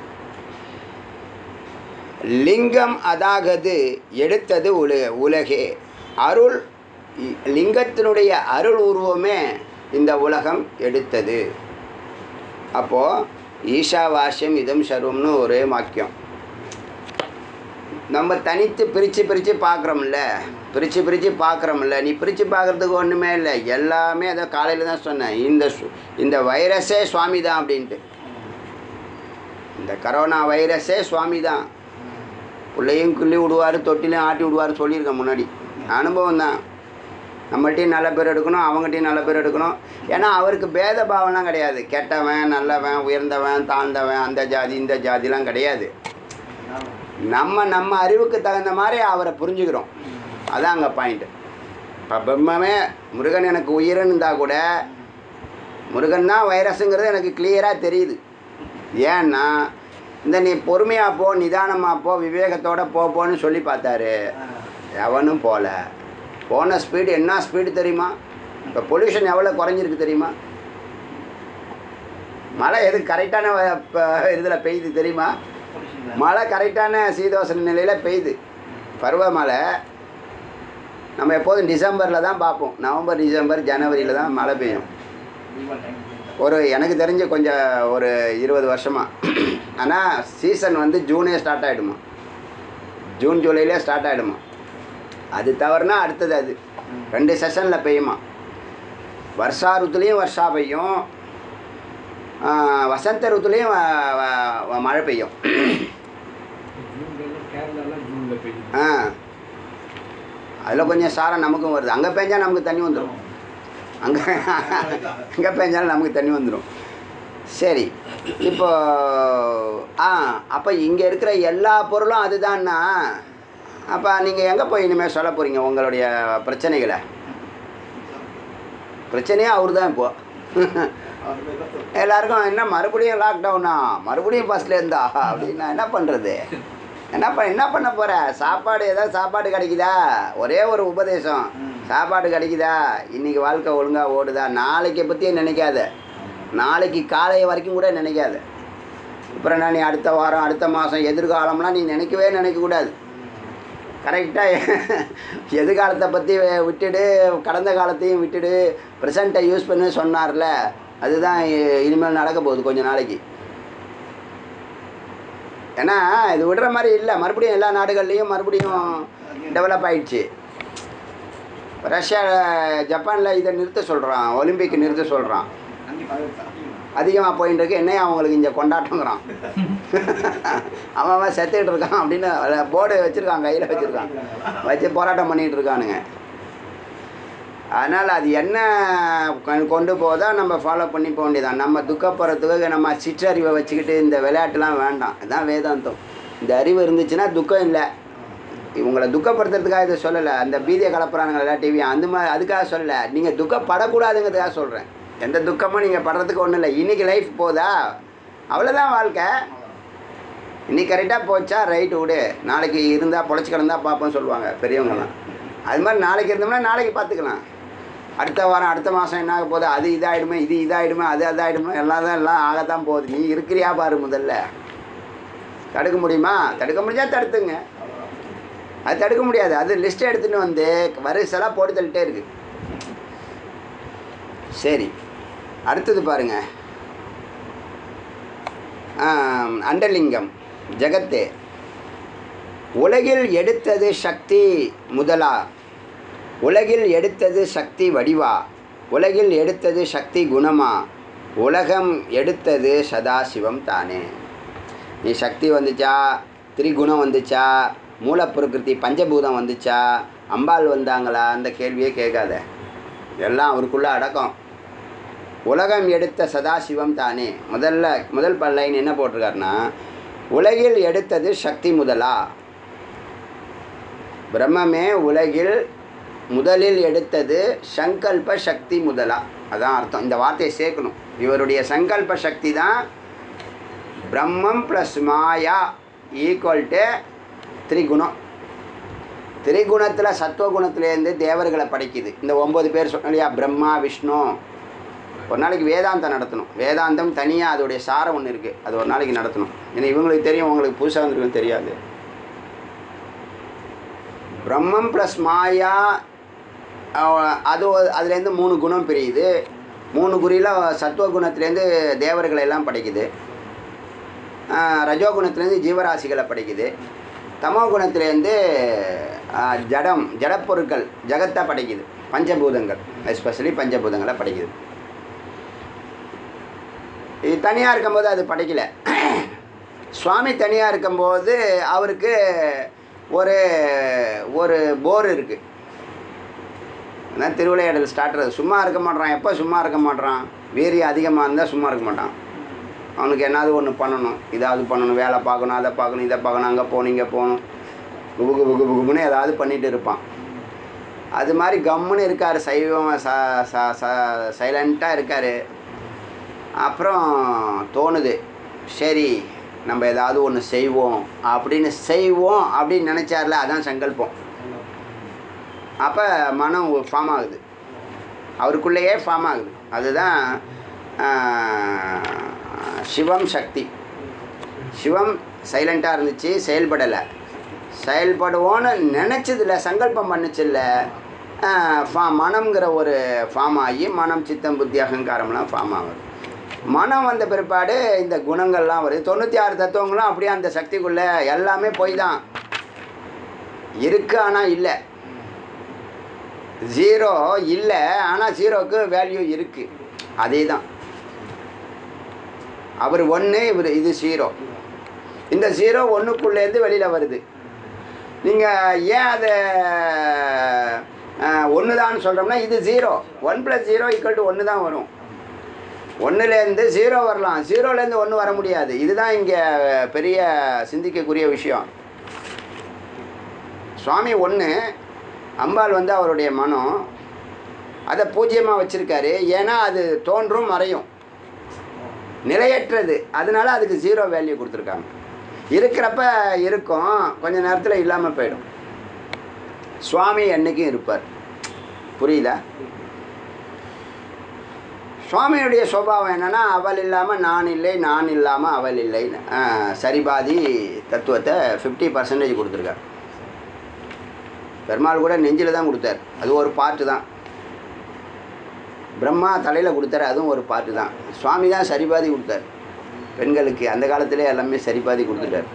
லிங்கம் அதாகது எடுத்தது உல உலகே அருள் இ- லிங்கத்தினுடைய அருள் உருவமே இந்த உலகம் எடுத்தது அப்போது ஈஷாவாஸ்யம் இதம் சர்வம்னு ஒரே வாக்கியம் நம்ம தனித்து பிரித்து பிரித்து பார்க்குறோம்ல பிரித்து பிரித்து பார்க்குறோம்ல நீ பிரித்து பார்க்குறதுக்கு ஒன்றுமே இல்லை எல்லாமே அதை காலையில் தான் சொன்னேன் இந்த சு- இந்த வைரஸே சுவாமி தான் அப்படின்ட்டு இந்த கரோனா வைரஸே சுவாமி தான் பிள்ளையும் கிள்ளி விடுவார் தொட்டிலையும் ஆட்டி விடுவார் சொல்லியிருக்கேன் முன்னாடி அனுபவம் தான் நம்மள்ட்டையும் நல்ல பேர் எடுக்கணும் அவங்ககிட்டையும் நல்ல பேர் எடுக்கணும் ஏன்னா அவருக்கு பேத பாவம்லாம் கிடையாது கெட்டவன் நல்லவன் உயர்ந்தவன் தாழ்ந்தவன் அந்த ஜாதி இந்த ஜாதிலாம் கிடையாது நம்ம நம்ம அறிவுக்கு தகுந்த மாதிரி அவரை புரிஞ்சுக்கிறோம் அதான் அங்கே பாயிண்ட்டு இப்போ பிரம்மமே முருகன் எனக்கு உயிர்னு இருந்தால் கூட முருகன் தான் வைரஸுங்கிறது எனக்கு கிளியராக தெரியுது ஏன்னா இந்த நீ பொறுமையாக போ நிதானமாக போ விவேகத்தோட போ போன்னு சொல்லி பார்த்தாரு எவனும் போகல போன ஸ்பீடு என்ன ஸ்பீடு தெரியுமா இப்போ பொல்யூஷன் எவ்வளோ குறைஞ்சிருக்கு தெரியுமா மழை எது கரெக்டான இதில் பெய்யுது தெரியுமா மழை கரெக்டான சீதோசன நிலையில் பெய்யுது பருவமழை நம்ம எப்போதும் டிசம்பரில் தான் பார்ப்போம் நவம்பர் டிசம்பர் ஜனவரியில் தான் மழை பெய்யும் ஒரு எனக்கு தெரிஞ்ச கொஞ்சம் ஒரு இருபது வருஷமாக ஆனால் சீசன் வந்து ஜூனே ஸ்டார்ட் ஆகிடுமா ஜூன் ஜூலையிலே ஸ்டார்ட் ஆகிடுமா அது தவறுனா அடுத்தது அது ரெண்டு செஷனில் பெய்யுமா வருஷா ருத்துலேயும் வருஷா பெய்யும் ஆ, வசந்த ருத்துலேயும் வ- வ- வ- மழை பெய்யும் ஜூன்ல கேரளாலாம் ஜூனில் பெய்யுது ஆ அதில் கொஞ்சம் சாரம் நமக்கும் வருது அங்கே பெஞ்சா நமக்கு தண்ணி வந்துடும் அங்கே அங்கே பெஞ்சாலும் நமக்கு தண்ணி வந்துடும் சரி இப்போ ஆ அப்போ இங்கே இருக்கிற எல்லா பொருளும் அதுதான்னா அப்போ நீங்கள் எங்கே போய் இனிமேல் சொல்ல போகிறீங்க உங்களுடைய பிரச்சனைகளை பிரச்சனையே அவர் தான் இப்போ எல்லாருக்கும் என்ன மறுபடியும் லாக்டவுனா மறுபடியும் பஸ்ல இருந்தா அப்படின்னா என்ன பண்ணுறது என்ன ப என்ன பண்ண போகிற சாப்பாடு ஏதாவது சாப்பாடு கிடைக்குதா ஒரே ஒரு உபதேசம் சாப்பாடு கிடைக்குதா இன்னைக்கு வாழ்க்கை ஒழுங்காக ஓடுதா நாளைக்கு பற்றியே நினைக்காத நாளைக்கு காலை வரைக்கும் கூட நினைக்காத அப்புறம் நான் நீ அடுத்த வாரம் அடுத்த மாதம் எதிர்காலம்லாம் நீ நினைக்கவே நினைக்கக்கூடாது கரெக்டாக எதிர்காலத்தை பற்றி விட்டுடு கடந்த காலத்தையும் விட்டுடு ப்ரெசண்ட்டை யூஸ் பண்ணி சொன்னார்ல அதுதான் இ- இனிமேல் நடக்க போகுது கொஞ்ச நாளைக்கு ஏன்னா இது விடுற மாதிரி இல்லை மறுபடியும் எல்லா நாடுகள்லேயும் மறுபடியும் டெவலப் ஆயிடுச்சு ரஷ்யா ஜப்பானில் இதை நிறுத்த சொல்கிறான் ஒலிம்பிக் நிறுத்த சொல்கிறான் அதிகமாக போயின்னு இருக்கு என்னையா அவங்களுக்கு இங்கே கொண்டாட்டங்கிறான் அவன் அவன் செத்துக்கிட்டு இருக்கான் அப்படின்னு போர்டு வச்சுருக்கான் கையில் வச்சுருக்கான் வச்சு போராட்டம் பண்ணிகிட்டு இருக்கானுங்க அதனால் அது என்ன கொ- கொண்டு போதா நம்ம ஃபாலோ பண்ணி போக வேண்டியதான் நம்ம துக்கப்படுறதுக்கு நம்ம சிற்றறிவை வச்சுக்கிட்டு இந்த விளையாட்டுலாம் வேண்டாம் இதுதான் வேதாந்தம் இந்த அறிவு இருந்துச்சுன்னா துக்கம் இல்லை இவங்களை துக்கப்படுத்துறதுக்காக இதை சொல்லலை அந்த பீதியை கலப்புறானுங்களா டிவி அந்த மாதிரி அதுக்காக சொல்லலை நீங்கள் துக்கப்படக்கூடாதுங்கிறதுக்காக சொல்கிறேன் எந்த துக்கமும் நீங்கள் படுறதுக்கு ஒன்றும் இல்லை இன்றைக்கி லைஃப் போதா அவ்வளோதான் வாழ்க்கை இன்னைக்கு கரெக்டாக போச்சா ரைட்டு விடு நாளைக்கு இருந்தால் பொழைச்சி கிடந்தா பார்ப்போம் சொல்லுவாங்க பெரியவங்கலாம் அது மாதிரி நாளைக்கு இருந்தோம்னா நாளைக்கு பார்த்துக்கலாம் அடுத்த வாரம் அடுத்த மாதம் என்ன ஆக போகுது அது இதாகிடுமே இது இதாகிடுமே அது அதாகிடுமே எல்லாம் தான் எல்லாம் ஆகத்தான் போகுது நீ இருக்கிறியா பாரு முதல்ல தடுக்க முடியுமா தடுக்க முடிஞ்சா தடுத்துங்க அது தடுக்க முடியாது அது லிஸ்ட் எடுத்துன்னு வந்து வரிசலாக போட்டு தள்ளிட்டே இருக்கு சரி அடுத்தது பாருங்க ஆம், அண்டலிங்கம் ஜெகத்தே உலகில் எடுத்தது சக்தி முதலா உலகில் எடுத்தது சக்தி வடிவா உலகில் எடுத்தது சக்தி குணமா உலகம் எடுத்தது சதாசிவம் தானே நீ சக்தி வந்துச்சா திரிகுணம் வந்துச்சா மூலப்பிரகிருதி பஞ்சபூதம் வந்துச்சா அம்பாள் வந்தாங்களா அந்த கேள்வியே கேட்காத எல்லாம் அவருக்குள்ளே அடக்கம் உலகம் எடுத்த சதாசிவம் தானே முதல்ல முதல் பல்லைன் என்ன போட்டிருக்காருன்னா உலகில் எடுத்தது சக்தி முதலா பிரம்மமே உலகில் முதலில் எடுத்தது சங்கல்ப சக்தி முதலா அதான் அர்த்தம் இந்த வார்த்தையை சேர்க்கணும் இவருடைய சங்கல்ப சக்தி தான் பிரம்மம் ப்ளஸ் மாயா ஈக்குவல் டு திரிகுணம் திரிகுணத்தில் சத்துவகுணத்துலேருந்து தேவர்களை படைக்குது இந்த ஒம்பது பேர் சொன்னோம் இல்லையா பிரம்மா விஷ்ணு ஒரு நாளைக்கு வேதாந்தம் நடத்தணும் வேதாந்தம் தனியாக அதோடைய சாரம் ஒன்று இருக்குது அது ஒரு நாளைக்கு நடத்தணும் ஏன்னா இவங்களுக்கு தெரியும் உங்களுக்கு புதுசாக வந்திருக்குன்னு தெரியாது பிரம்மம் ப்ளஸ் மாயா அஹ், அது ஒரு- அதுலேருந்து மூணு குணம் பிரியுது மூணு குறியில் சத்துவகுணத்துலேருந்து தேவர்களை எல்லாம் படைக்குது ஆஹ், ரஜோகுணத்துலேருந்து ஜீவராசிகளை படைக்குது தமோ குணத்துலேருந்து ஆஹ், ஜடம் ஜடப்பொருட்கள் ஜகத்தை படைக்குது பஞ்சபூதங்கள் எஸ்பெஷலி பஞ்சபூதங்களை படைக்குது இது தனியாக இருக்கும்போது அது படைக்கல சுவாமி தனியாக இருக்கும்போது அவருக்கு ஒரு ஒரு போர் இருக்குது அதான் திருவிளையாடல் ஸ்டார்டர் சும்மா இருக்க மாட்றான் எப்போ சும்மா இருக்க மாட்றான் வீரியம் அதிகமாக இருந்தால் சும்மா இருக்க மாட்டான் அவனுக்கு என்னாவது ஒன்று பண்ணணும் இதாவது பண்ணணும் வேலை பார்க்கணும் அதை பார்க்கணும் இதை பார்க்கணும் அங்கே போகணும் இங்கே போகணும் குபு குபு குபு குபுன்னு ஏதாவது பண்ணிட்டு இருப்பான் அது மாதிரி கம்முன்னு இருக்கார் சைவம் ச ச ச சைலண்ட்டாக இருக்கார் அப்புறம் தோணுது சரி நம்ம ஏதாவது ஒன்று செய்வோம் அப்படின்னு செய்வோம் அப்படின்னு நினச்சார்ல அதான் சங்கல்பம் அப்போ மனம் ஃபார்ம் ஆகுது அவருக்குள்ளேயே ஃபார்ம் ஆகுது அதுதான் ஆஹ், சிவம் சக்தி சிவம் சைலண்ட்டாக இருந்துச்சு செயல்படலை செயல்படுவோன்னு நினச்சதில்ல சங்கல்பம் பண்ணுச்சில்ல ஃபா மனம்ங்கிற ஒரு ஃபார்ம் ஆகி மனம் சித்தம் புத்தி அகங்காரம்லாம் ஃபார்ம் ஆகுது மனம் வந்த பிற்பாடு இந்த குணங்கள்லாம் வருது தொண்ணூற்றி ஆறு தத்துவங்களும் அப்படியே அந்த சக்திக்குள்ளே எல்லாமே போய் தான் இருக்கு ஆனால் இல்லை ஜீரோ இல்லை ஆனால் ஜீரோவுக்கு வேல்யூ இருக்குது அதே தான் அவர் ஒன்று இவர் இது ஜீரோ இந்த ஜீரோ ஒன்றுக்குள்ளேருந்து வெளியில் வருது நீங்கள் ஏன் அதை ஒன்று தான் சொல்கிறோம்னா இது zero one plus zero equal to ஒன்று தான் வரும் ஒன்றுலேருந்து ஜீரோ வரலாம் ஜீரோலேருந்து ஒன்று வர முடியாது இதுதான் இங்கே பெரிய சிந்திக்கக்கூடிய விஷயம் சுவாமி ஒன்று அம்பாள் வந்து அவருடைய மனம் அதை பூஜ்ஜியமாக வச்சுருக்காரு ஏன்னா அது தோன்றும் மறையும் நிலையற்றது அதனால அதுக்கு ஜீரோ வேல்யூ கொடுத்துருக்காங்க இருக்கிறப்ப இருக்கும் கொஞ்ச நேரத்தில் இல்லாமல் போயிடும் சுவாமி என்றைக்கும் இருப்பார் புரியுதா சுவாமியுடைய சுபாவம் என்னென்னா அவள் இல்லாமல் நான் இல்லை நான் இல்லாமல் அவள் இல்லை ஆஹ், சரிபாதி தத்துவத்தை ஃபிஃப்டி பர்சன்டேஜ் கொடுத்துருக்கார் பெருமாள் கூட நெஞ்சில் தான் கொடுத்தார் அது ஒரு பாட்டு தான் பிரம்மா தலையில் கொடுத்தாரு அதுவும் ஒரு பாட்டு தான் சுவாமி தான் சரிபாதி கொடுத்தார் பெண்களுக்கு அந்த காலத்திலே எல்லாமே சரிபாதி கொடுத்துட்டார்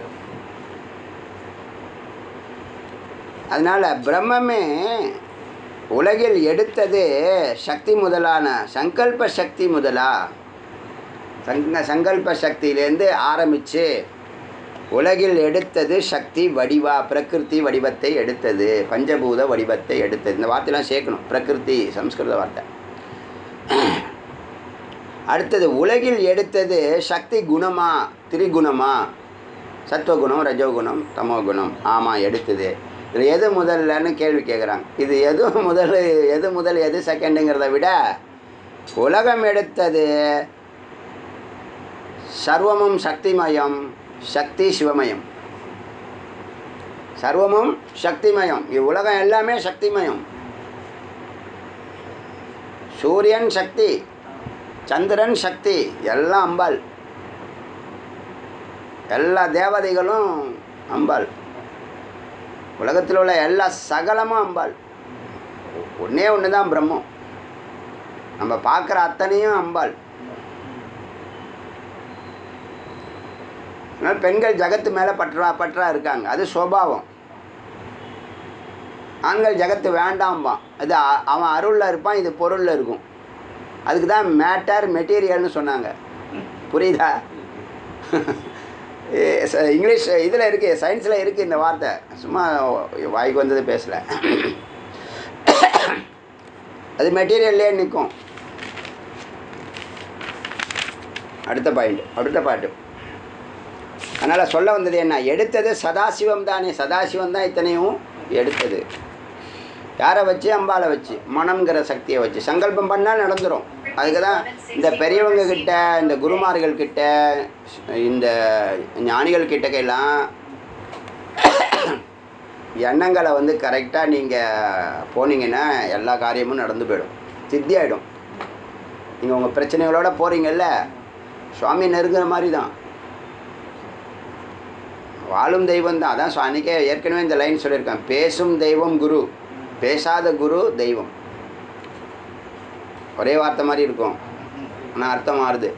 அதனால் பிரம்மமே உலகில் எடுத்தது சக்தி முதலான சங்கல்ப சக்தி முதலா சங்க சங்கல்ப சக்தியிலேருந்து ஆரம்பித்து உலகில் எடுத்தது சக்தி வடிவா பிரகிருதி வடிவத்தை எடுத்தது பஞ்சபூத வடிவத்தை எடுத்தது இந்த வார்த்தையெல்லாம் சேர்க்கணும் பிரகிருதி சம்ஸ்கிருத வார்த்தை அடுத்தது உலகில் எடுத்தது சக்தி குணமா திரிகுணமா சத்துவகுணம் ரஜோகுணம் தமோகுணம் ஆமாம் எடுத்தது இதில் எது முதல்லன்னு கேள்வி கேட்குறாங்க இது எது முதல் எது முதல் எது செகண்டுங்கிறத விட உலகம் எடுத்தது சர்வமும் சக்திமயம் சக்தி சிவமயம் சர்வமும் சக்திமயம் இவ்வுலகம் எல்லாமே சக்திமயம் சூரியன் சக்தி சந்திரன் சக்தி எல்லாம் அம்பாள் எல்லா தேவதைகளும் அம்பாள் உலகத்தில் உள்ள எல்லா சகலமும் அம்பாள் ஒன்றே ஒன்று தான் பிரம்மம் நம்ம பார்க்குற அத்தனையும் அம்பாள் அதனால பெண்கள் ஜகத்து மேலே பற்றா பற்றா இருக்காங்க அது சுபாவம் ஆண்கள் ஜகத்து வேண்டாம்பான் அது அ- அவன் அருளில் இருப்பான் இது பொருளில் இருக்கும் அதுக்கு தான் மேட்டர் மெட்டீரியல்னு சொன்னாங்க புரியுதா ஏ, ச- இங்கிலீஷ் இதில் இருக்குது சயின்ஸில் இருக்குது இந்த வார்த்தை சும்மா வாய்க்கு வந்தது பேசலை அது மெட்டீரியல்லே நிற்கும் அடுத்த பாயிண்ட் அடுத்த பாட்டு அதனால் சொல்ல வந்தது என்ன எடுத்தது சதாசிவம் தானே சதாசிவம் தான் இத்தனையும் எடுத்தது யாரை வச்சு அம்பாலை வச்சு மனம்ங்கிற சக்தியை வச்சு சங்கல்பம் பண்ணால் நடந்துடும் அதுக்கு தான் இந்த பெரியவங்க கிட்ட இந்த குருமார்கள் கிட்ட இந்த ஞானிகள் கிட்டக்கெல்லாம் எண்ணங்களை வந்து கரெக்டாக நீங்கள் போனீங்கன்னா எல்லா காரியமும் நடந்து போயிடும் சித்தி ஆகிடும் நீங்கள் உங்கள் பிரச்சனைகளோட போகிறீங்கல்ல சுவாமி நெருங்குற மாதிரி தான் வாழும் தெய்வம் தான் அதான் சுவா- அன்னைக்கே ஏற்கனவே இந்த லைன் சொல்லியிருக்கேன் பேசும் தெய்வம் குரு பேசாத குரு தெய்வம் ஒரே வார்த்தை மாதிரி இருக்கும் ஆனால் அர்த்தம் மாறுது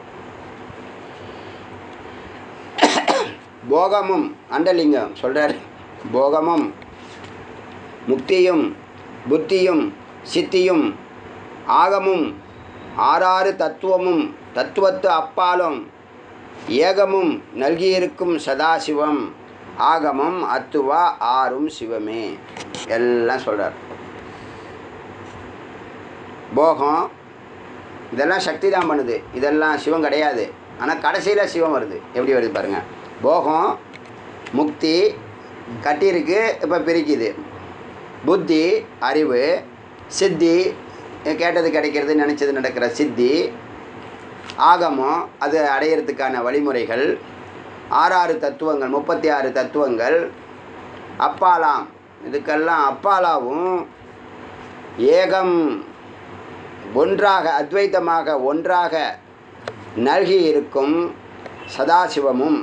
போகமும் அண்டலிங்கம் சொல்கிறார் போகமும் முக்தியும் புத்தியும் சித்தியும் ஆகமும் ஆறாறு தத்துவமும் தத்துவத்து அப்பாலும் ஏகமும் நல்கியிருக்கும் சதாசிவம் ஆகமம் அத்துவா ஆறும் சிவமே எல்லாம் சொல்கிறார் போகம் இதெல்லாம் சக்தி தான் பண்ணுது இதெல்லாம் சிவம் கிடையாது ஆனால் கடைசியில் சிவம் வருது எப்படி வருது பாருங்கள் போகம் முக்தி கட்டியிருக்கு இப்போ பிரிக்குது புத்தி அறிவு சித்தி கேட்டது கிடைக்கிறது நினச்சது நடக்கிற சித்தி ஆகமம் அது அடையிறதுக்கான வழிமுறைகள் ஆறாறு தத்துவங்கள் முப்பத்தி ஆறு தத்துவங்கள் அப்பாலாம் இதுக்கெல்லாம் அப்பாலாவும் ஏகம் ஒன்றாக அத்வைத்தமாக ஒன்றாக நல்கி இருக்கும் சதாசிவமும்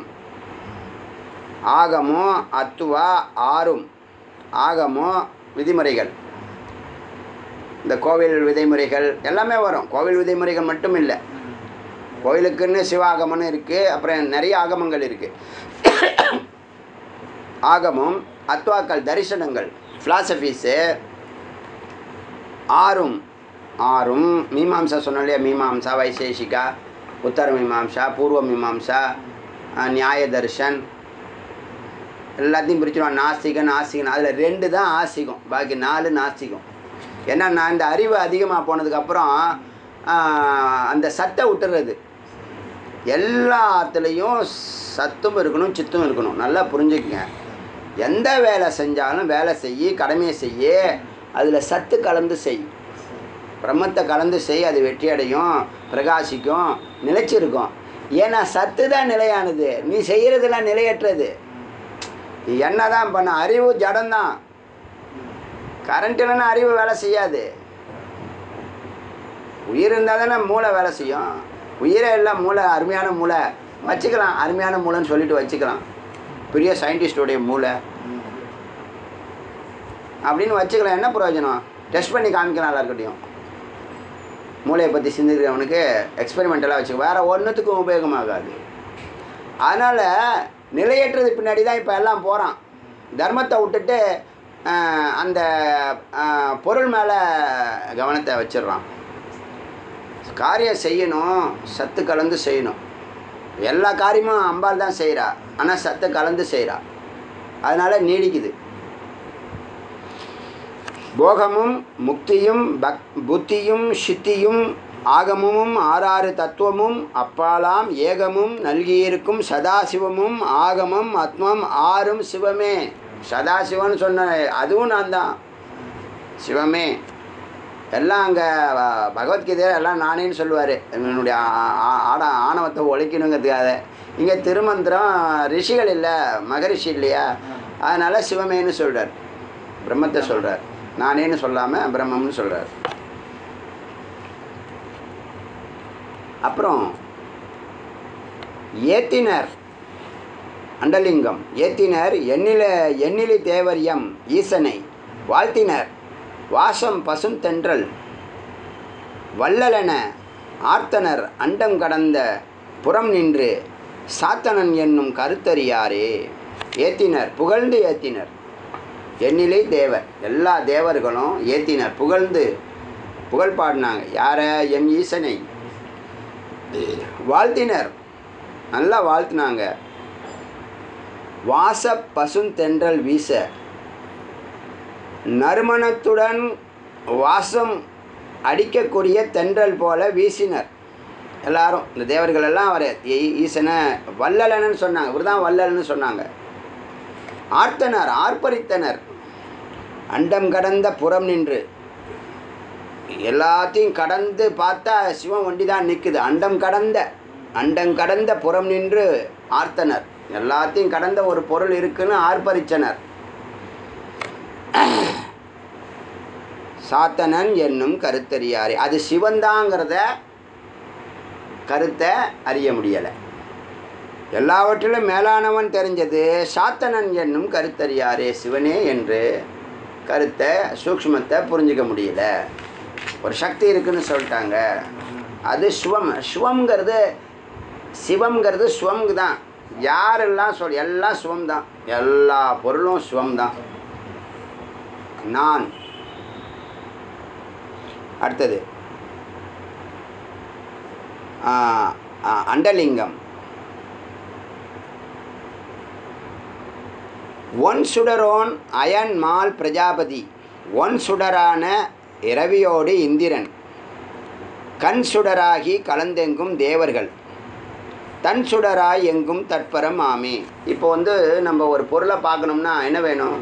ஆகமோ அத்துவா ஆறும் ஆகமோ விதிமுறைகள் இந்த கோவில் விதிமுறைகள் எல்லாமே வரும் கோவில் விதிமுறைகள் மட்டும் இல்லை கோயிலுக்குன்னு சிவாகமம்னு இருக்குது அப்புறம் நிறைய ஆகமங்கள் இருக்குது ஆகமம் அத்வாக்கள் தரிசனங்கள் ஃபிலாசபிஸு ஆறும் ஆறும் மீமாம்சா சொன்னோம் இல்லையா மீமாம்சா வைசேஷிகா உத்தர மீமாம்சா பூர்வ மீமாம்சா அஹ், நியாய தர்ஷன் எல்லாத்தையும் பிரிச்சுருவான் நாஸ்திகன் ஆஸ்திகன் அதில் ரெண்டு தான் ஆஸ்திகம் பாக்கி நாலு நாஸ்திகம் ஏன்னா நான் இந்த அறிவு அதிகமாக போனதுக்கப்புறம் அந்த சத்தை விட்டுறது எல்லாத்துலேயும் சத்தும் இருக்கணும் சித்தும் இருக்கணும் நல்லா புரிஞ்சுக்குங்க எந்த வேலை செஞ்சாலும் வேலை செய்யி கடமையை செய்ய அதில் சத்து கலந்து செய் பிரம்மத்தை கலந்து செய் அது வெற்றி அடையும் பிரகாசிக்கும் நிலைச்சிருக்கும் ஏன்னா சத்து தான் நிலையானது நீ செய்கிறதெல்லாம் நிலையற்றது நீ என்ன தான் பண்ண அறிவு ஜடம்தான் கரண்ட் இல்லைன்னா அறிவு வேலை செய்யாது உயிர் இருந்தால் தானே மூளை வேலை செய்யும் உயிரே இல்லை மூளை அருமையான மூளை வச்சுக்கலாம் அருமையான மூளைன்னு சொல்லிட்டு வச்சுக்கலாம் பெரிய சயின்டிஸ்டோடைய மூளை அப்படின்னு வச்சுக்கலாம் என்ன பிரயோஜனம் டெஸ்ட் பண்ணி காமிக்கலாம் எல்லாருக்கிட்டையும் மூளையை பற்றி சிந்திக்கிறவனுக்கு எக்ஸ்பெரிமெண்டலாக வச்சுக்க வேறு ஒன்றுத்துக்கும் உபயோகமாகாது அதனால் நிலையற்றது பின்னாடி தான் இப்போ எல்லாம் போகிறான் தர்மத்தை விட்டுட்டு ஆஹ், அந்த ஆஹ், பொருள் மேலே கவனத்தை வச்சிடுறான் காரியம் செய்யணும் சத்து கலந்து செய்யணும் எல்லா காரியமும் அம்பாள் தான் செய்கிறா ஆனால் சத்து கலந்து செய்கிறா அதனால் நீடிக்குது போகமும் முக்தியும் பக் புத்தியும் சித்தியும் ஆகமும் ஆறாறு தத்துவமும் அப்பாலாம் ஏகமும் நல்கியிருக்கும் சதாசிவமும் ஆகமம் ஆத்மம் ஆறும் சிவமே சதாசிவம்னு சொன்ன அதுவும் நான் தான் சிவமே எல்லாம் அங்கே பகவத்கீதையில் எல்லாம் நானேன்னு சொல்லுவார் என்னுடைய ஆ- ஆ- ஆட ஆணவத்தை ஒழிக்கணுங்கிறதுக்காக இங்கே திருமந்திரம் ரிஷிகள் இல்லை மகரிஷி இல்லையா அதனால் சிவமேன்னு சொல்கிறார் பிரம்மத்தை சொல்கிறார் நானேன்னு சொல்லாமல் பிரம்மம்னு சொல்கிறார் அப்புறம் ஏத்தினர் அண்டலிங்கம் ஏத்தினர் எண்ணில எண்ணிலி தேவரியம் ஈசனை வாழ்த்தினர் வாசம் பசுந்தென்றல் வள்ளலென ஆர்த்தனர் அண்டம் கடந்த புறம் நின்று சாத்தனன் என்னும் கருத்தறியாரே ஏத்தினர் புகழ்ந்து ஏத்தினர் எண்ணிலை தேவர் எல்லா தேவர்களும் ஏத்தினர் புகழ்ந்து புகழ் பாடினாங்க யார எம் ஈசனை வாழ்த்தினர் நல்லா வாழ்த்தினாங்க வாச பசுந்தென்றல் வீச நறுமணத்துடன் வாசம் அடிக்கக்கூடிய தென்றல் போல வீசினர் எல்லாரும் இந்த தேவர்கள் எல்லாம் அவர் ஈசனை வல்லலன்னு சொன்னாங்க இவர் தான் வல்லல்னு சொன்னாங்க ஆர்த்தனர் ஆர்ப்பரித்தனர் அண்டம் கடந்த புறம் நின்று எல்லாத்தையும் கடந்து பார்த்தா சிவன் ஒண்டி தான் நிற்குது அண்டம் கடந்த அண்டம் கடந்த புறம் நின்று ஆர்த்தனர் எல்லாத்தையும் கடந்த ஒரு பொருள் இருக்குன்னு ஆர்ப்பரித்தனர் சாத்தனன் என்னும் கருத்தறியாரே அது சிவன்தாங்கிறத கருத்தை அறிய முடியலை எல்லாவற்றிலும் மேலானவன் தெரிஞ்சது சாத்தனன் என்னும் கருத்தறியாரே சிவனே என்று கருத்தை சூக்ஷ்மத்தை புரிஞ்சுக்க முடியல ஒரு சக்தி இருக்குன்னு சொல்லிட்டாங்க அது சிவம் சிவம்ங்கிறது சிவம்ங்கிறது ஸ்வம்கு தான் யாரெல்லாம் சொல் எல்லாம் சிவம் தான் எல்லா பொருளும் சிவம் தான் நான் அடுத்தது ஆ, ஆ, அண்டலிங்கம் ஒன் சுடரோன் அயன் மால் பிரஜாபதி ஒன் சுடரான இரவியோடு இந்திரன் கண் சுடராகி கலந்தெங்கும் தேவர்கள் தன் சுடராய் எங்கும் தற்பரம் ஆமே இப்போ வந்து நம்ம ஒரு பொருளை பார்க்கணும்னா என்ன வேணும்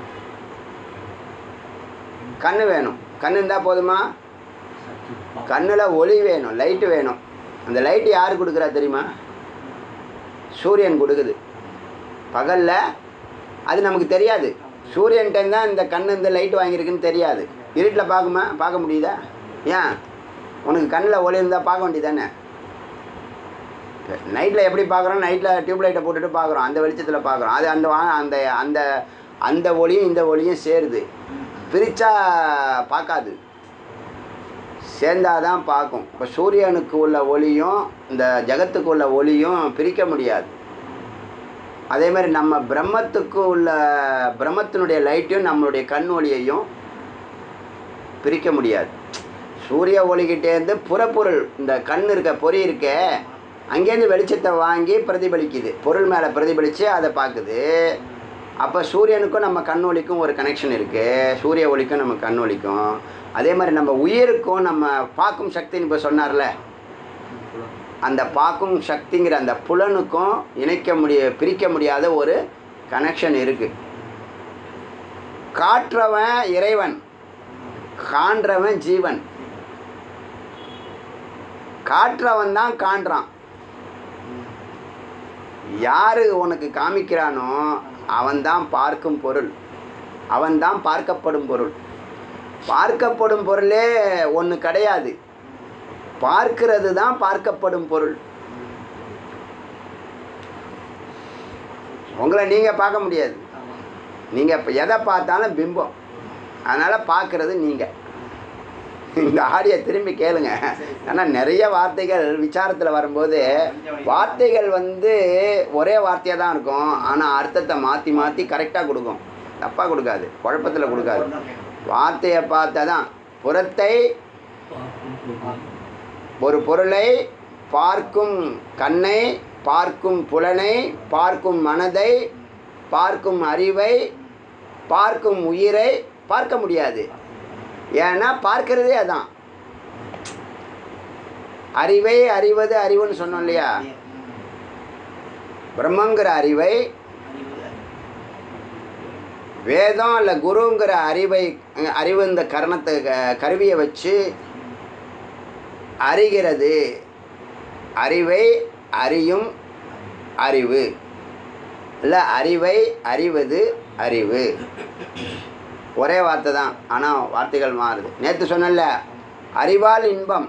கண்ணு வேணும் கண்ணு இருந்தால் போதுமா கண்ணில் ஒளி வேணும் லைட்டு வேணும் அந்த லைட்டு யார் கொடுக்குறா தெரியுமா சூரியன் கொடுக்குது பகலில் அது நமக்கு தெரியாது சூரியன்கிட்ட தான் இந்த கண் இந்த லைட் வாங்கியிருக்குன்னு தெரியாது இருட்டில் பார்க்குமா பார்க்க முடியுதா ஏன் உனக்கு கண்ணில் ஒளி இருந்தால் பார்க்க வேண்டியதானே நைட்டில் எப்படி பார்க்குறோம் நைட்டில் டியூப் லைட்டை போட்டுட்டு பார்க்குறோம் அந்த வெளிச்சத்தில் பார்க்குறோம் அது அந்த வா- அந்த அந்த அந்த ஒளியும் இந்த ஒளியும் சேருது பிரித்தா பார்க்காது சேர்ந்தாதான் பார்க்கும் இப்போ சூரியனுக்கு உள்ள ஒளியும் இந்த ஜகத்துக்கு உள்ள ஒளியும் பிரிக்க முடியாது அதே மாதிரி நம்ம பிரம்மத்துக்கு உள்ள பிரம்மத்தினுடைய லைட்டையும் நம்மளுடைய கண் ஒளியையும் பிரிக்க முடியாது சூரிய ஒளிக்கிட்டேருந்து புறப்பொருள் இந்த கண் இருக்க பொறி இருக்க அங்கேருந்து வெளிச்சத்தை வாங்கி பிரதிபலிக்குது பொருள் மேலே பிரதிபலித்து அதை பார்க்குது அப்போ சூரியனுக்கும் நம்ம கண் ஒளிக்கும் ஒரு கனெக்ஷன் இருக்குது சூரிய ஒளிக்கும் நம்ம கண் ஒளிக்கும் அதே மாதிரி நம்ம உயிருக்கும் நம்ம பார்க்கும் சக்தின்னு இப்போ சொன்னார்ல அந்த பார்க்கும் சக்திங்கிற அந்த புலனுக்கும் இணைக்க முடிய பிரிக்க முடியாத ஒரு கனெக்ஷன் இருக்குது காற்றவன் இறைவன் காண்றவன் ஜீவன் காற்றவன் தான் காண்றான் யாரு உனக்கு காமிக்கிறானோ அவன்தான் பார்க்கும் பொருள் அவன்தான் பார்க்கப்படும் பொருள் பார்க்கப்படும் பொருளே ஒன்று கிடையாது பார்க்கிறது தான் பார்க்கப்படும் பொருள் உங்களை நீங்கள் பார்க்க முடியாது நீங்கள் இப்போ எதை பார்த்தாலும் பிம்பம் அதனால் பார்க்குறது நீங்கள் இந்த ஆடியோ திரும்பி கேளுங்க ஆனால் நிறைய வார்த்தைகள் விசாரத்தில் வரும்போது வார்த்தைகள் வந்து ஒரே வார்த்தையாக தான் இருக்கும் ஆனால் அர்த்தத்தை மாற்றி மாற்றி கரெக்டாக கொடுக்கும் தப்பாக கொடுக்காது குழப்பத்தில் கொடுக்காது வார்த்தையை பார்த்தா தான் புறத்தை ஒரு பொருளை பார்க்கும் கண்ணை பார்க்கும் புலனை பார்க்கும் மனதை பார்க்கும் அறிவை பார்க்கும் உயிரை பார்க்க முடியாது ஏன்னா பார்க்கிறதே அதான் அறிவை அறிவது அறிவுன்னு சொன்னோம் இல்லையா பிரம்மங்கிற அறிவை வேதம் இல்லை குருங்கிற அறிவை அறிவு இந்த கரணத்தை க- கருவியை வச்சு அறிகிறது அறிவை அறியும் அறிவு இல்லை அறிவை அறிவது அறிவு ஒரே வார்த்தை தான் ஆனால் வார்த்தைகள் மாறுது நேற்று சொன்னல அறிவால் இன்பம்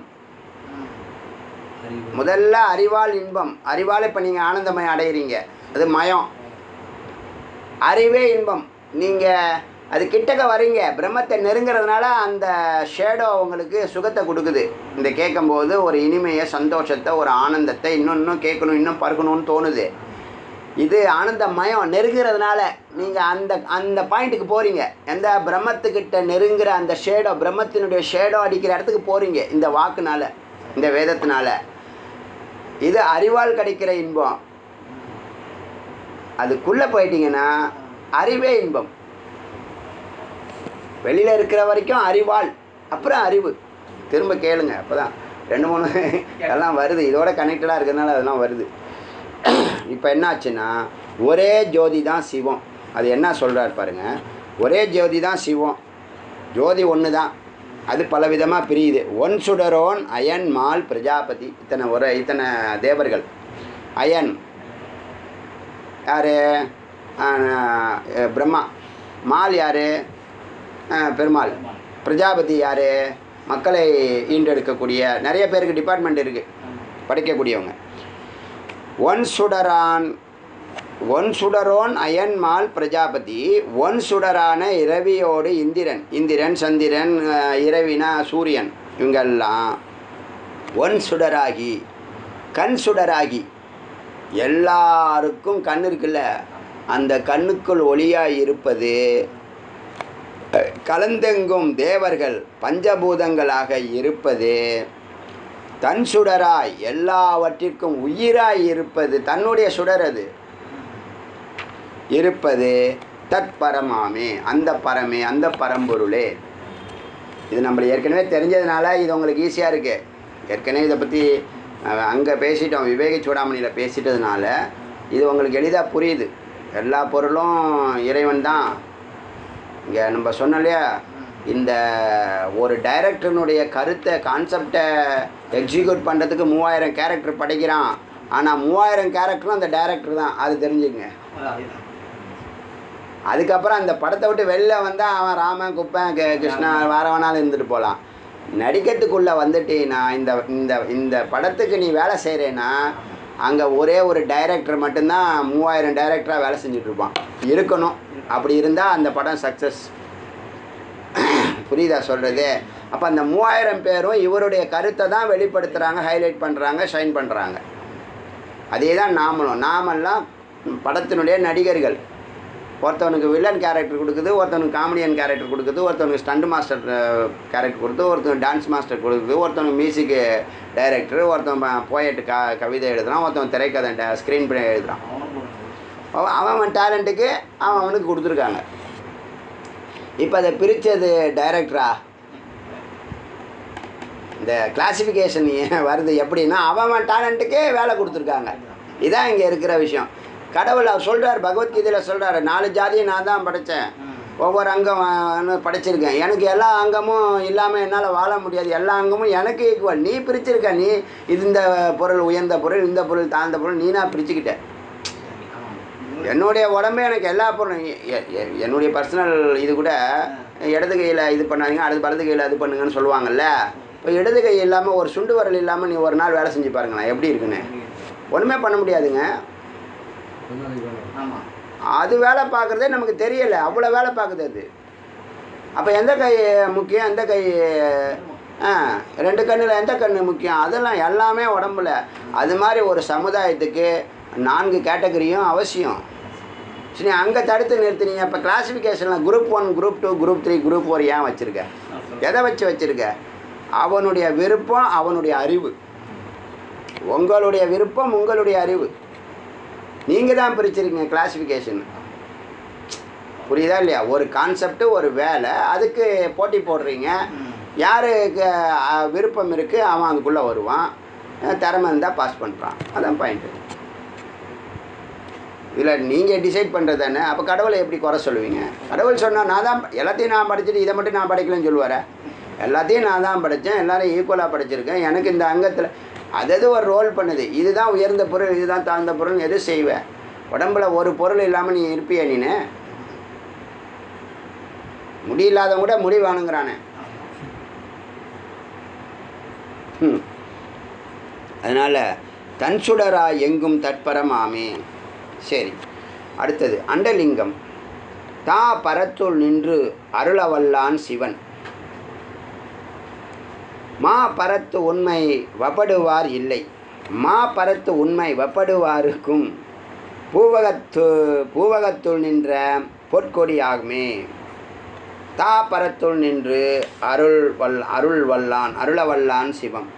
முதல்ல அறிவால் இன்பம் அறிவால் இப்போ நீங்கள் ஆனந்தமயம் அடைகிறீங்க அது மயம் அறிவே இன்பம் நீங்கள் அது கிட்டக்க வரீங்க பிரம்மத்தை நெருங்கிறதுனால அந்த ஷேடோ உங்களுக்கு சுகத்தை கொடுக்குது இந்த கேட்கும்போது ஒரு இனிமையை சந்தோஷத்தை ஒரு ஆனந்தத்தை இன்னும் இன்னும் கேட்கணும் இன்னும் பார்க்கணும்னு தோணுது இது ஆனந்தமயம் நெருங்கிறதுனால நீங்கள் அந்த அந்த பாயிண்ட்டுக்கு போகிறீங்க எந்த பிரம்மத்துக்கிட்ட நெருங்குற அந்த ஷேடோ பிரம்மத்தினுடைய ஷேடோ அடிக்கிற இடத்துக்கு போகிறீங்க இந்த வாக்குனால இந்த வேதத்தினால இது அறிவால் கிடைக்கிற இன்பம் அதுக்குள்ளே போயிட்டீங்கன்னா அறிவே இன்பம் வெளியில் இருக்கிற வரைக்கும் அறிவாள் அப்புறம் அறிவு திரும்ப கேளுங்க அப்போ தான் ரெண்டு மூணு எல்லாம் வருது இதோட கனெக்டடாக இருக்கிறதுனால அதெல்லாம் வருது இப்போ என்னாச்சுன்னா ஒரே ஜோதி தான் சிவம் அது என்ன சொல்கிறார் பாருங்க ஒரே ஜோதி தான் சிவம் ஜோதி ஒன்று தான் அது பலவிதமாக பிரியுது ஒன் சுடரோன் அயன் மால் பிரஜாபதி இத்தனை ஒரு இத்தனை தேவர்கள் அயன் யார் பிரம்மா மால் யார் பெருமாள் பிரஜாபதி யார் மக்களை ஈண்டெடுக்கக்கூடிய நிறைய பேருக்கு டிபார்ட்மெண்ட் இருக்குது படிக்கக்கூடியவங்க ஒன் சுடரான் ஒன் சுடரோன் அயன்மால் பிரஜாபதி ஒன் சுடரான இரவியோடு இந்திரன் இந்திரன் சந்திரன் அஹ், இரவினா சூரியன் இவங்கெல்லாம் ஒன் சுடராகி கண் சுடராகி எல்லாருக்கும் கண் இருக்குல்ல அந்த கண்ணுக்குள் ஒளியாய் இருப்பது அஹ், கலந்தெங்கும் தேவர்கள் பஞ்சபூதங்களாக இருப்பது தன் சுடராய் எல்லாவற்றிற்கும் உயிராய் இருப்பது தன்னுடைய சுடர் அது இருப்பது தற்பரமாமே அந்த பரமே அந்த பரம்பொருளே இது நம்மளுக்கு ஏற்கனவே தெரிஞ்சதுனால இது உங்களுக்கு ஈஸியாக இருக்குது ஏற்கனவே இதை பற்றி அங்கே பேசிட்டோம் விவேக சூடாமணியில் பேசிட்டதுனால இது உங்களுக்கு எளிதாக புரியுது எல்லா பொருளும் இறைவன் தான் இங்கே நம்ம சொன்னோம் இல்லையா இந்த ஒரு டைரக்டர்னுடைய கருத்தை கான்செப்டை எக்ஸிக்யூட் பண்ணுறதுக்கு மூவாயிரம் கேரக்டர் படைக்கிறான் ஆனால் மூவாயிரம் கேரக்டரும் அந்த டைரக்டர் தான் அது தெரிஞ்சுக்கங்க அதுக்கப்புறம் அந்த படத்தை விட்டு வெளில வந்தால் அவன் ராமன் குப்பன் கி- கிருஷ்ணா வாரவனாலும் இருந்துட்டு போகலாம் நடிக்கிறதுக்குள்ளே வந்துட்டீன்னா இந்த இந்த இந்த படத்துக்கு நீ வேலை செய்கிறேன்னா அங்கே ஒரே ஒரு டைரக்டர் மட்டும்தான் மூவாயிரம் டைரக்டராக வேலை செஞ்சுட்டு இருப்பான் இருக்கணும் அப்படி இருந்தால் அந்த படம் சக்ஸஸ் புரியுதா சொல்கிறது அப்போ அந்த மூவாயிரம் பேரும் இவருடைய கருத்தை தான் வெளிப்படுத்துகிறாங்க ஹைலைட் பண்ணுறாங்க ஷைன் பண்ணுறாங்க அதே தான் நாமளும் நாமெல்லாம் படத்தினுடைய நடிகர்கள் ஒருத்தவனுக்கு வில்லன் கேரக்டர் கொடுக்குது ஒருத்தவனுக்கு காமெடியன் கேரக்டர் கொடுக்குது ஒருத்தவனுக்கு ஸ்டண்ட் மாஸ்டர் கேரக்டர் கொடுத்து ஒருத்தவனுக்கு டான்ஸ் மாஸ்டர் கொடுக்குது ஒருத்தவனுக்கு மியூசிக்கு டைரக்டர் ஒருத்தவன் போயட்டு க கவிதை எழுதுறான் ஒருத்தவன் திரைக்கதை ஸ்க்ரீன் பிளே எழுதுறான் அவன் அவன் அவன் டேலண்ட்டுக்கு அவன் அவனுக்கு கொடுத்துருக்காங்க இப்போ அதை பிரித்தது டைரக்டரா இந்த கிளாசிஃபிகேஷன் வருது எப்படின்னா அவன் அவன் டேலண்ட்டுக்கே வேலை கொடுத்துருக்காங்க இதான் இங்கே இருக்கிற விஷயம் கடவுள் அவர் சொல்கிறார் பகவத்கீதையில் சொல்கிறாரு நாலு ஜாதியை நான் தான் படைத்தேன் ஒவ்வொரு அங்கம் நான் படைச்சிருக்கேன் எனக்கு எல்லா அங்கமும் இல்லாமல் என்னால் வாழ முடியாது எல்லா அங்கமும் எனக்கு ஈக்குவல் நீ பிரிச்சிருக்க நீ இது இந்த பொருள் உயர்ந்த பொருள் இந்த பொருள் தாழ்ந்த பொருள் நீ நான் பிரிச்சுக்கிட்டேன் என்னுடைய உடம்பே எனக்கு எல்லா பொருளும் எ- எ- எ- என்னுடைய பர்சனல் இது கூட இடது கையில் இது பண்ணாதீங்க அடுத்து வலது கையில் இது பண்ணுங்கன்னு சொல்லுவாங்கல்ல இப்போ இடது கை இல்லாமல் ஒரு சுண்டு வரல் இல்லாமல் நீ ஒரு நாள் வேலை செஞ்சு பாருங்களேன் எப்படி இருக்குன்னு ஒன்றுமே பண்ண முடியாதுங்க ஆமா அது வேலை பார்க்குறதே நமக்கு தெரியலை அவ்வளோ வேலை பார்க்குது அது அப்போ எந்த கை முக்கியம் எந்த கை ஆ ரெண்டு கண்ணில் எந்த கண்ணு முக்கியம் அதெல்லாம் எல்லாமே உடம்புல அது மாதிரி ஒரு சமுதாயத்துக்கு நான்கு கேட்டகரியும் அவசியம் சரி அங்கே தடுத்து நிறுத்தினீங்க இப்போ கிளாசிஃபிகேஷனில் group one group two group three group four ஏன் வச்சுருக்க எதை வச்சு வச்சுருக்க அவனுடைய விருப்பம் அவனுடைய அறிவு உங்களுடைய விருப்பம் உங்களுடைய அறிவு நீங்கள் தான் பிரிச்சிருக்கீங்க கிளாசிஃபிகேஷன் புரியுதா இல்லையா ஒரு கான்செப்ட் ஒரு வேலை அதுக்கு போட்டி போடுறீங்க யாருக்கு அஹ், விருப்பம் இருக்குது அவன் அதுக்குள்ளே வருவான் அஹ், திறமை இருந்தால் பாஸ் பண்ணுறான் அதான் பாயிண்ட்டு இதில் நீங்கள் டிசைட் பண்ணுறது தானே அப்போ கடவுளை எப்படி குறை சொல்லுவீங்க கடவுள் சொன்னால் நான் தான் எல்லாத்தையும் நான் படிச்சுட்டு இதை மட்டும் நான் படிக்கலன்னு சொல்லுவாரே எல்லாத்தையும் நான் தான் படித்தேன் எல்லாரும் ஈக்குவலாக படிச்சிருக்கேன் எனக்கு இந்த அங்கத்தில் அது அது ஒரு ரோல் பண்ணுது இதுதான் உயர்ந்த பொருள் இதுதான் தாழ்ந்த பொருள் எது செய்வேன் உடம்புல ஒரு பொருள் இல்லாமல் நீ இருப்பியா நீனு முடி இல்லாதவன் கூட முடி வேணுங்கிறானே ம். அதனால் தன் சுடரா எங்கும் தற்பரமாமே சரி அடுத்தது அண்டலிங்கம் தா பரத்துள் நின்று அருளவல்லான் சிவன் மா பரத்து உண்மை வப்படுவார் இல்லை மா பரத்து உண்மை வப்படுவாருக்கும் பூவகத்து பூவகத்துள் நின்ற பொற்கொடியாகுமே தா பரத்துள் நின்று அருள் வல் அருள் வல்லான் அருளவல்லான் சிவம்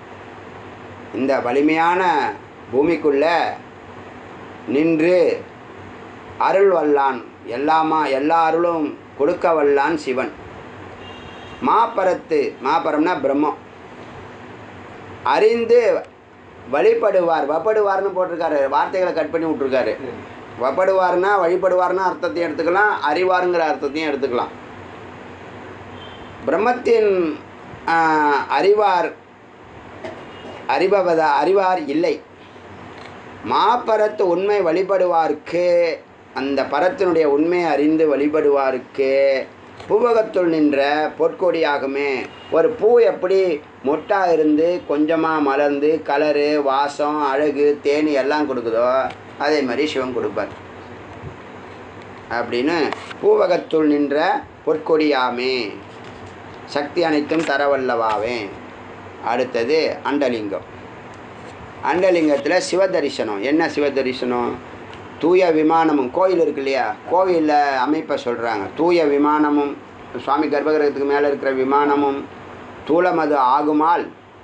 இந்த வலிமையான பூமிக்குள்ள நின்று அருள் வல்லான் எல்லாமா எல்லா அருளும் கொடுக்க வல்லான் சிவன் மாப்பரத்து மாப்பரம்னா பிரம்மம் அறிந்து வழிபடுவார் வப்படுவார்னு போட்டிருக்காரு வார்த்தைகளை கட் பண்ணி விட்ருக்காரு வப்படுவார்னா வழிபடுவார்னா அர்த்தத்தையும் எடுத்துக்கலாம் அறிவாருங்கிற அர்த்தத்தையும் எடுத்துக்கலாம் பிரம்மத்தின் ஆஹ், அறிவார் அறிபவதா அறிவார் இல்லை மாப்பரத்து உண்மை வழிபடுவார்க்கு அந்த பரத்தினுடைய உண்மை அறிந்து வழிபடுவார்க்கு பூவகத்துள் நின்ற பொற்கொடியாகுமே ஒரு பூ எப்படி மொட்டா இருந்து கொஞ்சமாக மலர்ந்து கலரு வாசம் அழகு தேனி எல்லாம் கொடுக்குதோ அதே மாதிரி சிவன் கொடுப்பார் அப்படின்னு பூவகத்துள் நின்ற பொற்கொடியாமே சக்தி அனைத்தும் தரவல்லவாவே அடுத்தது அண்டலிங்கம் அண்டலிங்கத்தில் சிவதரிசனம் என்ன சிவதரிசனம் தூய விமானமும் கோயில் இருக்கு இல்லையா கோவிலில் அமைப்பை சொல்கிறாங்க தூய விமானமும் சுவாமி கர்ப்பகிரகத்துக்கு மேலே இருக்கிற விமானமும் தூளமது ஆகுமால்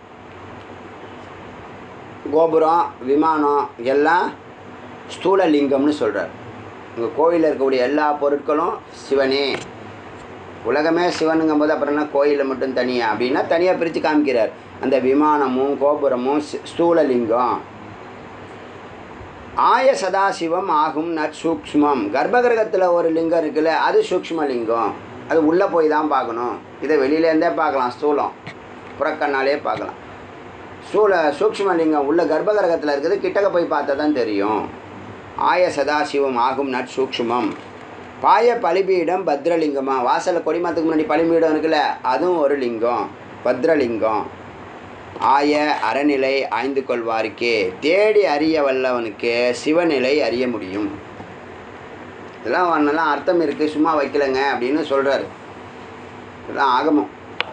கோபுரம் விமானம் எல்லாம் ஸ்தூலலிங்கம்னு சொல்கிறார் உங்கள் கோயிலில் இருக்கக்கூடிய எல்லா பொருட்களும் சிவனே உலகமே சிவனுங்கும் போது அப்புறம் என்ன கோயிலில் மட்டும் தனியாக அப்படின்னா தனியாக பிரித்து காமிக்கிறார் அந்த விமானமும் கோபுரமும் சி- ஸ்தூலலிங்கம் ஆய சதாசிவம் ஆகும் நற்சூக்ஷ்மம் கர்ப்பகிரகத்தில் ஒரு லிங்கம் இருக்குல்ல அது சூக்ஷ்ம லிங்கம் அது உள்ளே போய் தான் பார்க்கணும் இதை வெளியிலேருந்தே பார்க்கலாம் ஸ்தூலம் புறக்கண்ணாலே பார்க்கலாம் ஸ்தூல சூக்ஷ்ம லிங்கம் உள்ள கர்ப்பகிரகத்தில் இருக்குது கிட்டக்க போய் பார்த்தா தான் தெரியும் ஆய சதாசிவம் ஆகும் நற்சூக்ஷ்மம் பாய பலிபீடம் பத்ரலிங்கமா வாசலில் கொடிமரத்துக்கு முன்னாடி பலிபீடம் இருக்குல்ல அதுவும் ஒரு லிங்கம் பத்ரலிங்கம் ஆய அறநிலை ஆய்ந்து கொள்வாருக்கே தேடி அறிய வல்லவனுக்கு சிவநிலை அறிய முடியும் இதெல்லாம் ஒன்றெல்லாம் அர்த்தம் இருக்குது சும்மா வைக்கலைங்க அப்படின்னு சொல்கிறாரு இதெல்லாம் ஆகமம்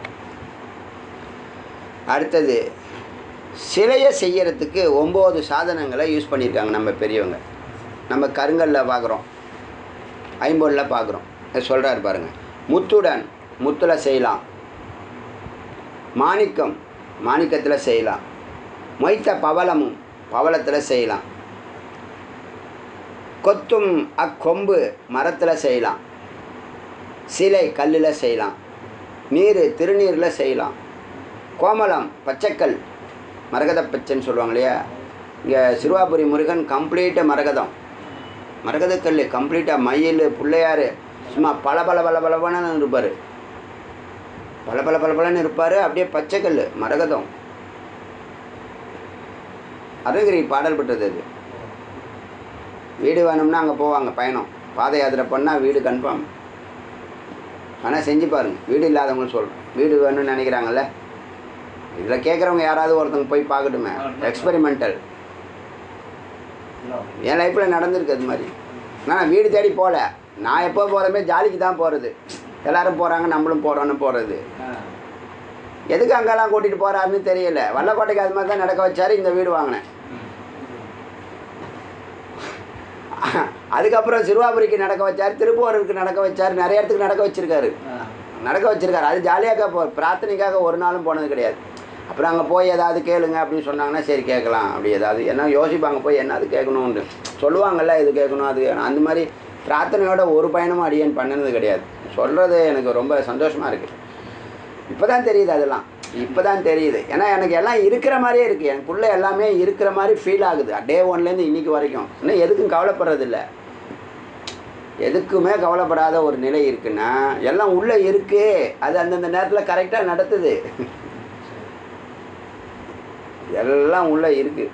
அடுத்தது சிலையை செய்யறதுக்கு ஒம்பது சாதனங்களை யூஸ் பண்ணியிருக்காங்க நம்ம பெரியவங்க நம்ம கருங்கல்ல பார்க்குறோம் ஐம்பொன்னில் பார்க்குறோம் சொல்கிறாரு பாருங்கள் முத்துடன் முத்தில் செய்யலாம் மாணிக்கம் மாணிக்கத்தில் செய்யலாம் மொய்த்த பவளமும் பவளத்தில் செய்யலாம் கொத்தும் அக்கொம்பு மரத்தில் செய்யலாம் சிலை கல்லில் செய்யலாம் நீர் திருநீரில் செய்யலாம் கோமலம் பச்சைக்கல் மரகத பச்சைன்னு சொல்லுவாங்க இல்லையா இங்கே சிறுவாபுரி முருகன் கம்ப்ளீட்டு மரகதம் மரகதக்கல் கம்ப்ளீட்டாக மயில் பிள்ளையார் சும்மா பல பல பல பலபலன்னு இருப்பார் பல பல பல பலன்னு இருப்பார் அப்படியே பச்சைக்கல் மரகதம் அருகிரி பாடல் பெற்றது அது வீடு வேணும்னா அங்கே போவாங்க பயணம் பாத யாத்திரை பண்ணால் வீடு கன்ஃபார்ம் ஆனால் செஞ்சு பாருங்க வீடு இல்லாதவங்களும் சொல்கிறேன் வீடு வேணும்னு நினைக்கிறாங்கல்ல இதில் கேட்குறவங்க யாராவது ஒருத்தவங்க போய் பார்க்கட்டுமே எக்ஸ்பெரிமெண்டல் என் லைஃப்பில் நடந்திருக்கு அது மாதிரி நான் வீடு தேடி போகல நான் எப்போ போகிறதுமே ஜாலிக்கு தான் போகிறது எல்லாரும் போகிறாங்க நம்மளும் போகிறோன்னு போகிறது எதுக்கு அங்கெல்லாம் கூட்டிகிட்டு போகிறாருன்னு தெரியல வல்லக்கோட்டைக்கு அது மாதிரி தான் நடக்க வச்சாரு இந்த வீடு வாங்கினேன் அதுக்கப்புறம் சிறுவாபுரிக்கு நடக்க வச்சார் திருப்பூருக்கு நடக்க வச்சார் நிறைய இடத்துக்கு நடக்க வச்சிருக்காரு நடக்க வச்சிருக்காரு அது ஜாலியாக போ பிரார்த்தனைக்காக ஒரு நாளும் போனது கிடையாது அப்புறம் அங்கே போய் ஏதாவது கேளுங்க அப்படின்னு சொன்னாங்கன்னா சரி கேட்கலாம் அப்படி ஏதாவது என்ன யோசிப்பாங்க போய் என்னது கேட்கணும்னு சொல்லுவாங்கல்ல இது கேட்கணும் அது கேட்கணும் அந்த மாதிரி பிரார்த்தனையோட ஒரு பயணமும் அடியேன் பண்ணினது கிடையாது சொல்கிறது எனக்கு ரொம்ப சந்தோஷமாக இருக்குது இப்போ தான் தெரியுது அதெல்லாம் இப்போ தான் தெரியுது ஏன்னா எனக்கு எல்லாம் இருக்கிற மாதிரியே இருக்குது எனக்குள்ளே எல்லாமே இருக்கிற மாதிரி ஃபீல் ஆகுது டே ஒன்லேருந்து இன்னைக்கு வரைக்கும் இன்னும் எதுக்கும் கவலைப்படுறதில்ல எதுக்குமே கவலைப்படாத ஒரு நிலை இருக்குன்னா எல்லாம் உள்ளே இருக்கு அது அந்தந்த நேரத்தில் கரெக்டாக நடத்துது எல்லாம் உள்ளே இருக்கு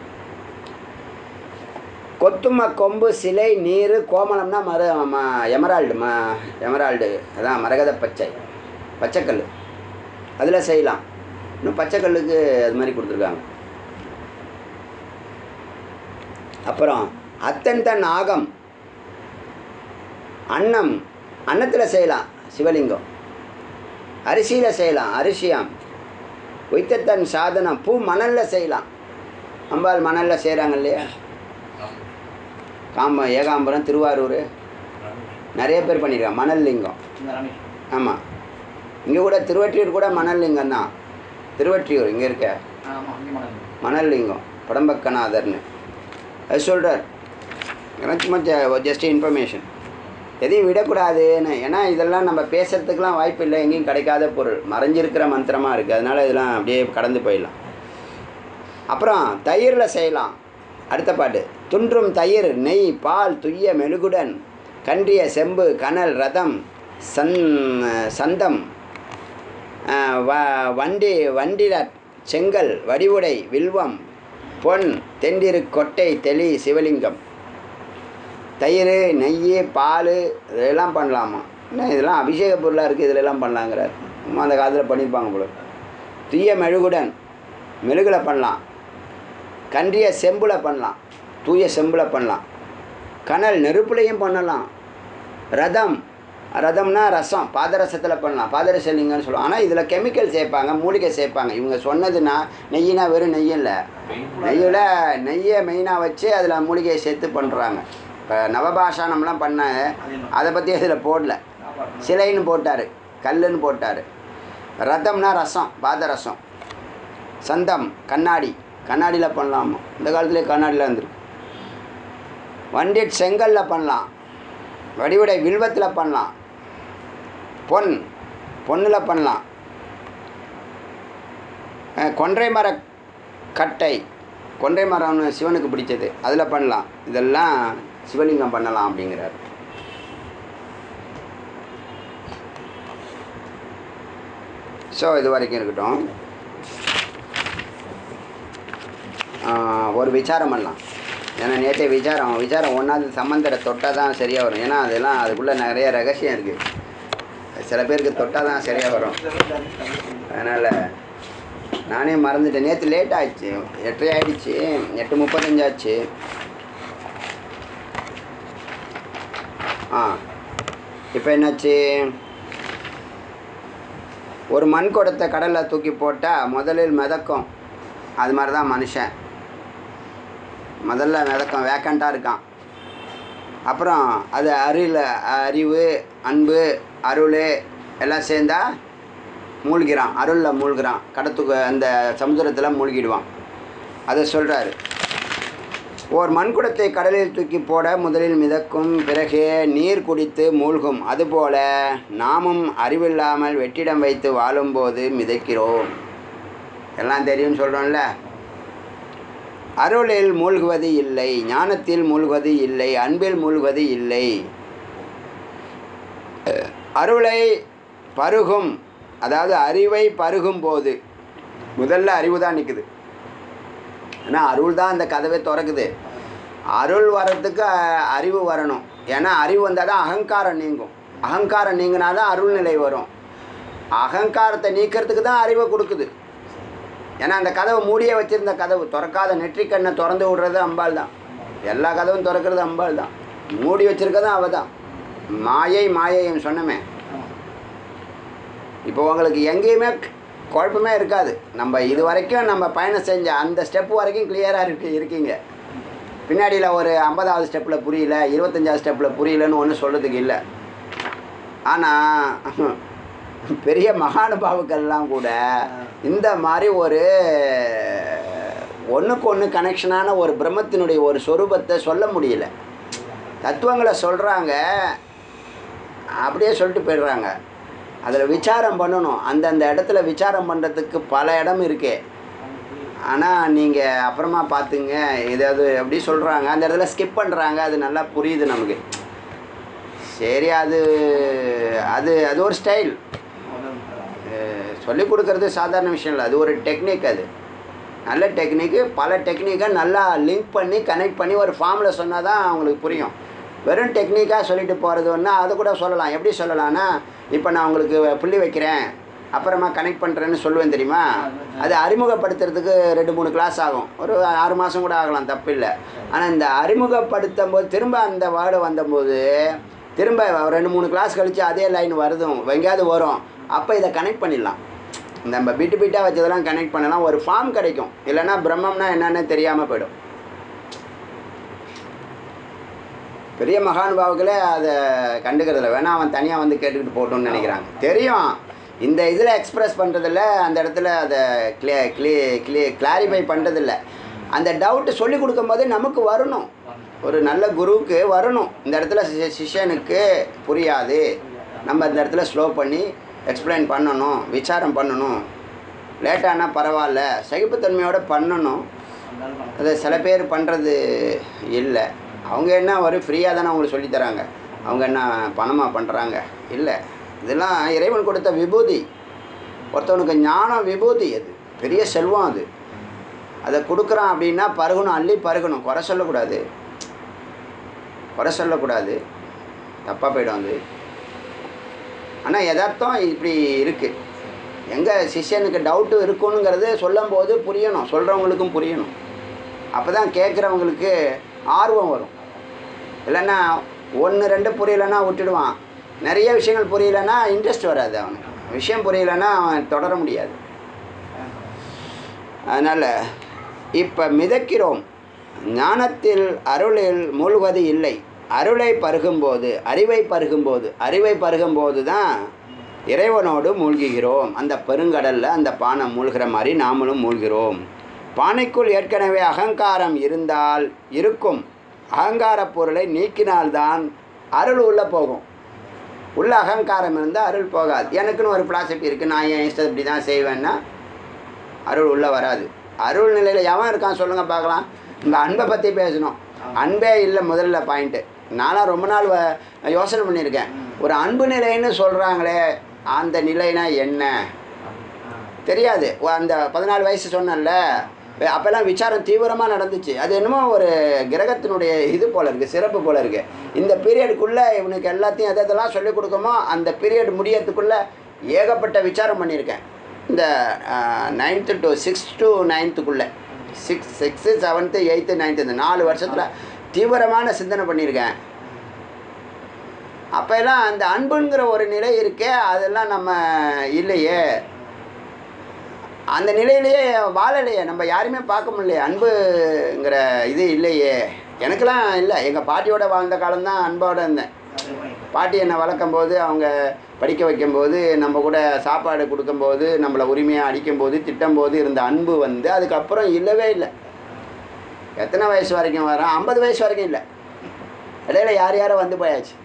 கொத்தும கொம்பு சிலை நீர் கோமலம்னா மரு ம எமரால்டு ம எமரால்டு அதான் மரகத பச்சை பச்சைக்கல் அதில் செய்யலாம் இன்னும் பச்சைக்கல்லுக்கு அது மாதிரி கொடுத்துருக்காங்க அப்புறம் அத்தன் தன் ஆகம் அன்னம் அன்னத்தில் செய்யலாம் சிவலிங்கம் அரிசியில் செய்யலாம் அரிசியாம் வைத்தத்தன் சாதனம் பூ மணலில் செய்யலாம் அம்பாள் மணலில் செய்கிறாங்க இல்லையா காம்ப ஏகாம்பரம் திருவாரூர் நிறைய பேர் பண்ணியிருக்காங்க மணல் லிங்கம் ஆமாம் இங்கே கூட திருவற்றியூர் கூட மணல் லிங்கம் தான் திருவற்றியூர் இங்கே இருக்க மணல் லிங்கம் படம்பக்கநாதர்னு அது சொல்கிறார் இதெல்லாம் சும்மா ஜஸ்ட் இன்ஃபர்மேஷன் எதையும் விடக்கூடாதுன்னு ஏன்னா இதெல்லாம் நம்ம பேசுறதுக்கெலாம் வாய்ப்பு இல்லை எங்கேயும் கிடைக்காத பொருள் மறைஞ்சிருக்கிற மந்திரமாக இருக்குது அதனால் இதெல்லாம் அப்படியே கடந்து போயிடலாம் அப்புறம் தயிரில் செய்யலாம் அடுத்த பாட்டு துன்றும் தயிர் நெய் பால் துய்ய மெழுகுடன் கன்றிய செம்பு கனல் ரதம் சந் சந்தம் ஆஹ் வ வண்டி வண்டிர செங்கல் வடிவுடை வில்வம் பொன் தெண்டிரு கொட்டை தெளி சிவலிங்கம் தயிர் நெய் பால் இதெல்லாம் பண்ணலாமா என்ன இதெல்லாம் அபிஷேக பொருளாக இருக்குது இதில் எல்லாம் பண்ணலாங்கிறார் சும்மா அந்த காலத்தில் பண்ணியிருப்பாங்க போல தூய மெழுகுடன் மெழுகில் பண்ணலாம் கன்றிய செம்புல பண்ணலாம் தூய செம்புல பண்ணலாம் கனல் நெருப்புலையும் பண்ணலாம் ரதம் ரதம்னா ரசம் பாதரசத்தில் பண்ணலாம் பாதரசலிங்கன்னு சொல்லுவோம் ஆனால் இதில் கெமிக்கல் சேர்ப்பாங்க மூலிகை சேர்ப்பாங்க இவங்க சொன்னதுன்னா நெய்யினா வெறும் நெய் இல்லை நெய்யில் நெய்யை மெயினாக வச்சு அதில் மூலிகையை சேர்த்து பண்ணுறாங்க இப்போ நவபாஷானம்லாம் பண்ண அதை பற்றி அதில் போடல சிலைன்னு போட்டார் கல்லுன்னு போட்டார் ரதம்னா ரசம் பாதரசம் சந்தம் கண்ணாடி கண்ணாடியில் பண்ணலாமா இந்த காலத்துலேயே கண்ணாடியில் இருந்திருக்கு வண்டிட் செங்கல்ல பண்ணலாம் வடிவுடை வில்வத்தில் பண்ணலாம் பொன் பொண்ணில் பண்ணலாம் அஹ் கொன்றை மர கட்டை கொன்றை மரம்னு சிவனுக்கு பிடிச்சது அதில் பண்ணலாம் இதெல்லாம் சிவலிங்கம் பண்ணலாம் அப்படிங்கிறார் ஸோ இது வரைக்கும் இருக்கட்டும் ஆஹ் ஒரு விசாரம் பண்ணலாம் ஏன்னா நேற்றைய விசாரம் விசாரம் ஒன்றாவது சம்பந்தரை தொட்டால் தான் சரியாக வரும் ஏன்னா அதெல்லாம் அதுக்குள்ளே நிறைய ரகசியம் இருக்குது சில பேருக்கு தொட்டால் தான் சரியாக வரும் அதனால் நானே மறந்துட்டேன் நேற்று லேட் ஆயிடுச்சு எட்டரை ஆயிடுச்சு எட்டு முப்பத்தஞ்சு ஆச்சு ஆ இப்போ என்னாச்சு ஒரு மண் குடத்தை கடலில் தூக்கி போட்டால் முதலில் மிதக்கும் அது மாதிரி தான் மனுஷன் முதல்ல மிதக்கும் வேக்கண்ட்டாக இருக்கான் அப்புறம் அது அறிவில் அறிவு அன்பு அருள் எல்லாம் சேர்ந்தா மூழ்கிறான் அருளில் மூழ்கிறான் கடத்துக்கு அந்த சமுத்திரத்தில் மூழ்கிடுவான் அதை சொல்கிறாரு ஓர் மண்குடத்தை கடலில் தூக்கி போட முதலில் மிதக்கும் பிறகே நீர் குடித்து மூழ்கும் அதுபோல நாமும் அறிவில்லாமல் வெற்றிடம் வைத்து வாழும்போது மிதக்கிறோம் எல்லாம் தெரியும்னு சொல்கிறோம்ல அருளில் மூழ்குவது இல்லை ஞானத்தில் மூழ்குவது இல்லை அன்பில் மூழ்குவது இல்லை அருளை பருகும் அதாவது அறிவை பருகும் போது முதல்ல அறிவு தான் நிற்குது ஏன்னா அருள் தான் அந்த கதவை திறக்குது அருள் வர்றதுக்கு அஹ், அறிவு வரணும் ஏன்னா அறிவு வந்தால் தான் அகங்காரம் நீங்கும் அகங்காரம் நீங்கினா தான் அருள் நிலை வரும் அகங்காரத்தை நீக்கிறதுக்கு தான் அறிவை கொடுக்குது ஏன்னா அந்த கதவை மூடியே வச்சிருந்த கதவு திறக்காத நெற்றிக்கண்ணை திறந்து விடுறது அம்பாள் தான் எல்லா கதவும் திறக்கிறது அம்பாள் தான் மூடி வச்சிருக்கதும் அவ தான் மாயை மாயையும் சொன்னமே இப்போ உங்களுக்கு எங்கேயுமே குழப்பமே இருக்காது நம்ம இது வரைக்கும் நம்ம பயணம் செஞ்ச அந்த ஸ்டெப் வரைக்கும் கிளியராக இருக்கு இருக்கீங்க பின்னாடியில் ஒரு ஐம்பதாவது ஸ்டெப்பில் புரியல இருபத்தஞ்சாவது ஸ்டெப்பில் புரியலன்னு ஒன்றும் சொல்கிறதுக்கு இல்லை ஆனால் பெரிய மகானுபாவுக்கெல்லாம் கூட இந்த மாதிரி ஒரு ஒன்றுக்கு ஒன்று கனெக்ஷனான ஒரு பிரம்மத்தினுடைய ஒரு சொரூபத்தை சொல்ல முடியல தத்துவங்களை சொல்கிறாங்க அப்படியே சொல்லிட்டு போயிடுறாங்க அதில் விசாரம் பண்ணணும் அந்தந்த இடத்துல விசாரம் பண்ணுறதுக்கு பல இடம் இருக்கே ஆனால் நீங்கள் அப்புறமா பார்த்துங்க ஏதாவது எப்படி சொல்கிறாங்க அந்த இடத்துல ஸ்கிப் பண்ணுறாங்க அது நல்லா புரியுது நமக்கு சரி அது அது அது ஒரு ஸ்டைல் சொல்லிக் கொடுக்கறது சாதாரண விஷயம் இல்லை அது ஒரு டெக்னிக் அது நல்ல டெக்னிக்கு பல டெக்னிக்கை நல்லா லிங்க் பண்ணி கனெக்ட் பண்ணி ஒரு ஃபார்மில் சொன்னால் தான் அவங்களுக்கு புரியும் வெறும் டெக்னிக்காக சொல்லிட்டு போகிறது ஒன்றா அது கூட சொல்லலாம் எப்படி சொல்லலாம்னா இப்போ நான் உங்களுக்கு புள்ளி வைக்கிறேன் அப்புறமா கனெக்ட் பண்ணுறேன்னு சொல்லுவேன் தெரியுமா அது அறிமுகப்படுத்துறதுக்கு ரெண்டு மூணு கிளாஸ் ஆகும் ஒரு ஆறு மாதம் கூட ஆகலாம் தப்பு இல்லை ஆனால் இந்த அறிமுகப்படுத்தும் போது திரும்ப அந்த வேர்டு வந்தபோது திரும்ப ஒரு ரெண்டு மூணு கிளாஸ் கழித்து அதே லைன் வருதும் எங்கேயாவது வரும் அப்போ இதை கனெக்ட் பண்ணிடலாம் நம்ம பிட்டு பிட்டாக வச்சதெல்லாம் கனெக்ட் பண்ணலாம் ஒரு ஃபார்ம் கிடைக்கும் இல்லைன்னா பிரம்மம்னா என்னன்னு தெரியாமல் போயிடும் பெரிய மகானுபாவுக்களே அதை கண்டுக்கிறதில்ல வேணா அவன் தனியாக வந்து கேட்டுக்கிட்டு போட்டோம்னு நினைக்கிறாங்க தெரியும் இந்த இதில் எக்ஸ்பிரஸ் பண்ணுறதில்ல அந்த இடத்துல அதை கிளிய கிளிய கிளிய கிளாரிஃபை பண்ணுறதில்ல அந்த டவுட்டு சொல்லி கொடுக்கும்போது நமக்கு வரணும் ஒரு நல்ல குருவுக்கு வரணும் இந்த இடத்துல சி- சிஷ்யனுக்கு புரியாது நம்ம இந்த இடத்துல ஸ்லோ பண்ணி எக்ஸ்பிளைன் பண்ணணும் விசாரம் பண்ணணும் லேட்டானா பரவாயில்ல சகிப்புத்தன்மையோட பண்ணணும் அது சில பேர் பண்ணுறது இல்லை அவங்க என்ன ஒரு ஃப்ரீயாக தானே அவங்களுக்கு சொல்லித் தராங்க அவங்க என்ன பணமாக பண்ணுறாங்க இல்லை இதெல்லாம் இறைவன் கொடுத்த விபூதி ஒருத்தவனுக்கு ஞானம் விபூதி அது பெரிய செல்வம் அது அதை கொடுக்குறான் அப்படின்னா பருகணும் அள்ளி பருகணும் குறை சொல்லக்கூடாது குறை சொல்லக்கூடாது தப்பாக போயிடும் அது ஆனால் யதார்த்தம் இப்படி இருக்குது எங்கே சிஷ்யனுக்கு டவுட்டு இருக்குங்கிறது சொல்லும்போது புரியணும் சொல்கிறவங்களுக்கும் புரியணும் அப்போ தான் கேட்குறவங்களுக்கு ஆர்வம் வரும் இல்லைன்னா ஒன்று ரெண்டு புரியலைன்னா விட்டுடுவான் நிறைய விஷயங்கள் புரியலைன்னா இன்ட்ரெஸ்ட் வராது அவனுக்கு விஷயம் புரியலைன்னா அவன் தொடர முடியாது அதனால் இப்போ மிதக்கிறோம் ஞானத்தில் அருளில் மூழ்குவது இல்லை அருளை பருகும்போது அறிவை பருகும்போது அறிவை பருகும்போது தான் இறைவனோடு மூழ்குகிறோம் அந்த பெருங்கடலில் அந்த பானை மூழ்கிற மாதிரி நாமளும் மூழ்கிறோம் பானைக்குள் ஏற்கனவே அகங்காரம் இருந்தால் இருக்கும் அகங்கார பொருளை நீக்கினால்தான் அருள் உள்ளே போகும் உள்ள அகங்காரம் இருந்தால் அருள் போகாது எனக்குன்னு ஒரு பிலாசபி இருக்குது நான் என் இஷ்டம் இப்படி தான் செய்வேன்னா அருள் உள்ளே வராது அருள் நிலையில் எவன் இருக்கான் சொல்லுங்கள் பார்க்கலாம் இந்த அன்பை பற்றி பேசணும் அன்பே இல்லை முதல்ல பாயிண்ட்டு நானும் ரொம்ப நாள் வ- யோசனை பண்ணியிருக்கேன் ஒரு அன்பு நிலைன்னு சொல்கிறாங்களே அந்த நிலைனா என்ன தெரியாது ஒ- அந்த பதினாலு வயசு சொன்னேன்ல வே- அப்போல்லாம் விசாரம் தீவிரமாக நடந்துச்சு அது என்னமோ ஒரு கிரகத்தினுடைய இது போல இருக்குது சிறப்பு போல இருக்குது இந்த பீரியடுக்குள்ளே இவனுக்கு எல்லாத்தையும் எது எதெல்லாம் சொல்லிக் கொடுக்குமோ அந்த பீரியட் முடியறதுக்குள்ளே ஏகப்பட்ட விசாரம் பண்ணியிருக்கேன் இந்த நைன்த்து டு சிக்ஸ் டு நைன்த்துக்குள்ளே six six seventh eighth ninth இந்த நாலு வருஷத்தில் தீவிரமான சிந்தனை பண்ணியிருக்கேன் அப்போல்லாம் அந்த அன்புங்கிற ஒரு நிலை இருக்கே அதெல்லாம் நம்ம இல்லையே அந்த நிலையிலேயே வாழலையே நம்ம யாருமே பார்க்க முடியலையே அன்புங்கிற இது இல்லையே எனக்கெல்லாம் இல்லை எங்கள் பாட்டியோட வாழ்ந்த காலம்தான் அன்போடு இருந்தேன் பாட்டி என்னை வளர்க்கும் போது அவங்க படிக்க வைக்கும்போது நம்ம கூட சாப்பாடு கொடுக்கும்போது நம்மளை உரிமையாக அடிக்கும்போது திட்டும்போது இருந்த அன்பு வந்து அதுக்கப்புறம் இல்லவே இல்லை எத்தனை வயசு வரைக்கும் வரோம் ஐம்பது வயசு வரைக்கும் இல்லை இடையில யார் யாரோ வந்து போயாச்சு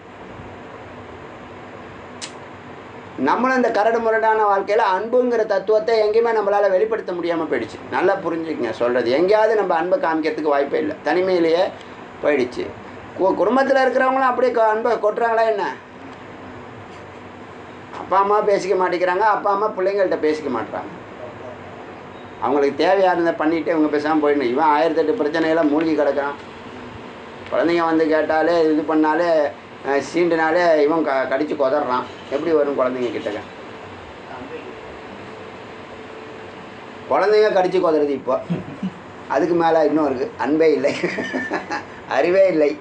நம்மளும் இந்த கரடு முரடான வாழ்க்கையில் அன்புங்கிற தத்துவத்தை எங்கேயுமே நம்மளால் வெளிப்படுத்த முடியாமல் போயிடுச்சு நல்லா புரிஞ்சுக்கங்க சொல்கிறது எங்கேயாவது நம்ம அன்பை காமிக்கிறதுக்கு வாய்ப்பே இல்லை தனிமையிலேயே போயிடுச்சு கு குடும்பத்தில் இருக்கிறவங்களும் அப்படியே க- அன்பை கொட்டுறாங்களா என்ன அப்பா அம்மா பேசிக்க மாட்டேங்கிறாங்க அப்பா அம்மா பிள்ளைங்கள்ட்ட பேசிக்க மாட்றாங்க அவங்களுக்கு தேவையாக இருந்த பண்ணிட்டு இவங்க பேசாமல் போயிடணும் இவன் ஆயிரத்தெட்டு பிரச்சனையெல்லாம் மூழ்கி கிடக்கிறான் குழந்தைங்க வந்து கேட்டாலே இது பண்ணாலே அஹ், சீண்டுனாலே இவன் க கடிச்சு கொதறான் எப்படி வரும் குழந்தைங்க கிட்டக்க குழந்தைங்க கடிச்சு கொதறது இப்போ அதுக்கு மேலே இன்னும் இருக்குது அன்பே இல்லை அறிவே இல்லை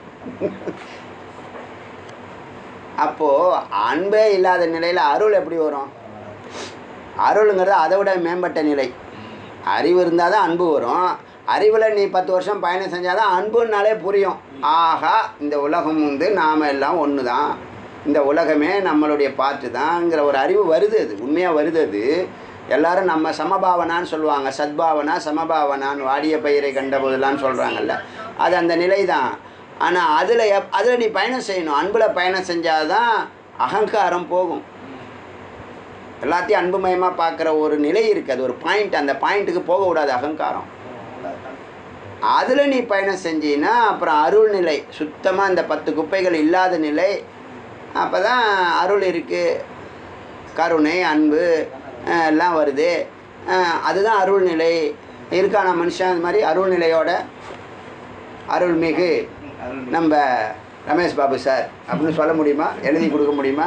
அப்போது அன்பே இல்லாத நிலையில் அருள் எப்படி வரும் அருளுங்கிறது அதை விட மேம்பட்ட நிலை அறிவு இருந்தால் தான் அன்பு வரும் அறிவில் நீ பத்து வருஷம் பயணம் செஞ்சால் தான் அன்புனாலே புரியும் ஆகா இந்த உலகம் வந்து நாம் எல்லாம் ஒன்று தான் இந்த உலகமே நம்மளுடைய பாட்டு தான்ங்கிற ஒரு அறிவு வருது அது உண்மையாக வருது அது எல்லாரும் நம்ம சமபாவனான்னு சொல்லுவாங்க சத்பாவனா சமபாவனான்னு வாடிய பயிரை கண்ட போதெல்லாம் சொல்கிறாங்கல்ல அது அந்த நிலை தான் ஆனால் அதில் எப் அதில் நீ பயணம் செய்யணும் அன்பில் பயணம் செஞ்சால் தான் அகங்காரம் போகும் எல்லாத்தையும் அன்புமயமாக பார்க்குற ஒரு நிலை இருக்குது அது ஒரு பாயிண்ட் அந்த பாயிண்ட்டுக்கு போக விடாது அகங்காரம் அதில் நீ பயணம் செஞ்சீன்னா அப்புறம் அருள் நிலை சுத்தமாக இந்த பத்து குப்பைகள் இல்லாத நிலை அப்போ தான் அருள் இருக்குது கருணை அன்பு அஹ், எல்லாம் வருது அஹ், அதுதான் அருள் நிலை இருக்கான மனுஷன் அது மாதிரி அருள் நிலையோட அருள்மிகு நம்ம ரமேஷ் பாபு சார் அப்படின்னு சொல்ல முடியுமா எழுதி கொடுக்க முடியுமா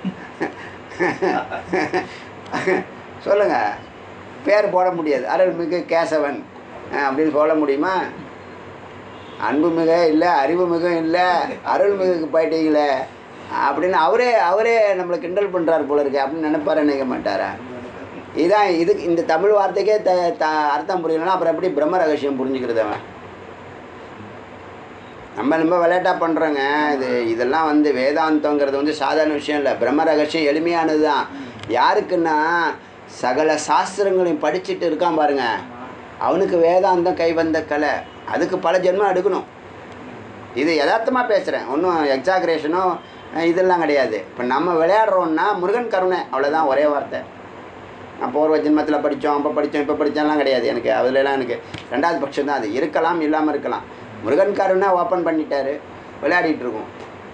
சொல்லுங்க பேர் போட முடியாது அருள்மிகு கேசவன் அஹ், அப்படின்னு சொல்ல முடியுமா அன்புமிக இல்லை அறிவுமிகும் இல்லை அருள்மிகுக்கு போயிட்டீங்களே அப்படின்னு அவரே அவரே நம்மளை கிண்டல் பண்ணுறாரு போல இருக்கு அப்படின்னு நினைப்பாரு நினைக்க மாட்டாரா இதான் இதுக்கு இந்த தமிழ் வார்த்தைக்கே த த அர்த்தம் புரியலன்னா அப்புறம் எப்படி பிரம்ம ரகசியம் புரிஞ்சுக்கிறது அவன் நம்ம ரொம்ப விளையாட்டாக பண்ணுறோங்க இது இதெல்லாம் வந்து வேதாந்தங்கிறது வந்து சாதாரண விஷயம் இல்லை பிரம்ம ரகசியம் எளிமையானது தான் யாருக்குன்னா சகல சாஸ்திரங்களையும் படிச்சுட்டு இருக்கான் பாருங்க அவனுக்கு வேதாந்தம் கைவந்த கலை அதுக்கு பல ஜென்மம் எடுக்கணும் இது யதார்த்தமாக பேசுகிறேன் ஒன்றும் எக்ஸாகரேஷனோ இதெல்லாம் கிடையாது இப்போ நம்ம விளையாடுறோம்னா முருகன் கருணை அவ்வளோதான் ஒரே வார்த்தை நான் போர்வ ஜென்மத்தில் படித்தோம் அப்போ படித்தோம் இப்போ படித்தோம்லாம் கிடையாது எனக்கு அதுலலாம் எனக்கு ரெண்டாவது பட்சம் தான் அது இருக்கலாம் இல்லாமல் இருக்கலாம் முருகன் கருணை ஓப்பன் பண்ணிட்டாரு விளையாடிட்டு இருக்கோம்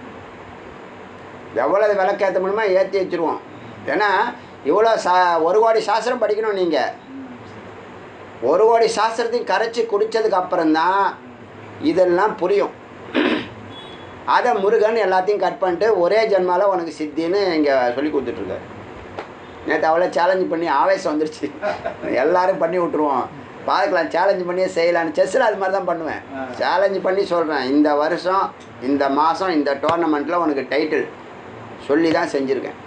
எவ்வளோ விளக்கேற்ற முடியுமோ ஏற்றி வச்சுருவோம் ஏன்னா இவ்வளோ சா ஒரு கோடி சாஸ்திரம் படிக்கணும் நீங்கள் ஒரு கோடி சாஸ்திரத்தையும் கரைச்சி குடித்ததுக்கு அப்புறம்தான் இதெல்லாம் புரியும் அதை முருகன் எல்லாத்தையும் கட் பண்ணிட்டு ஒரே ஜென்மால உனக்கு சித்தின்னு இங்கே சொல்லி கொடுத்துட்ருக்காரு நேற்று அவ்வளோ சேலஞ்ச் பண்ணி ஆவேசம் வந்துருச்சு எல்லாரும் பண்ணி விட்ருவோம் பார்க்கலாம் சேலஞ்ச் பண்ணியே செய்யலான்னு செஸ்ஸில் அது மாதிரி தான் பண்ணுவேன் சேலஞ்ச் பண்ணி சொல்கிறேன் இந்த வருஷம் இந்த மாதம் இந்த டோர்னமெண்ட்டில் உனக்கு டைட்டில் சொல்லி தான் செஞ்சுருக்கேன்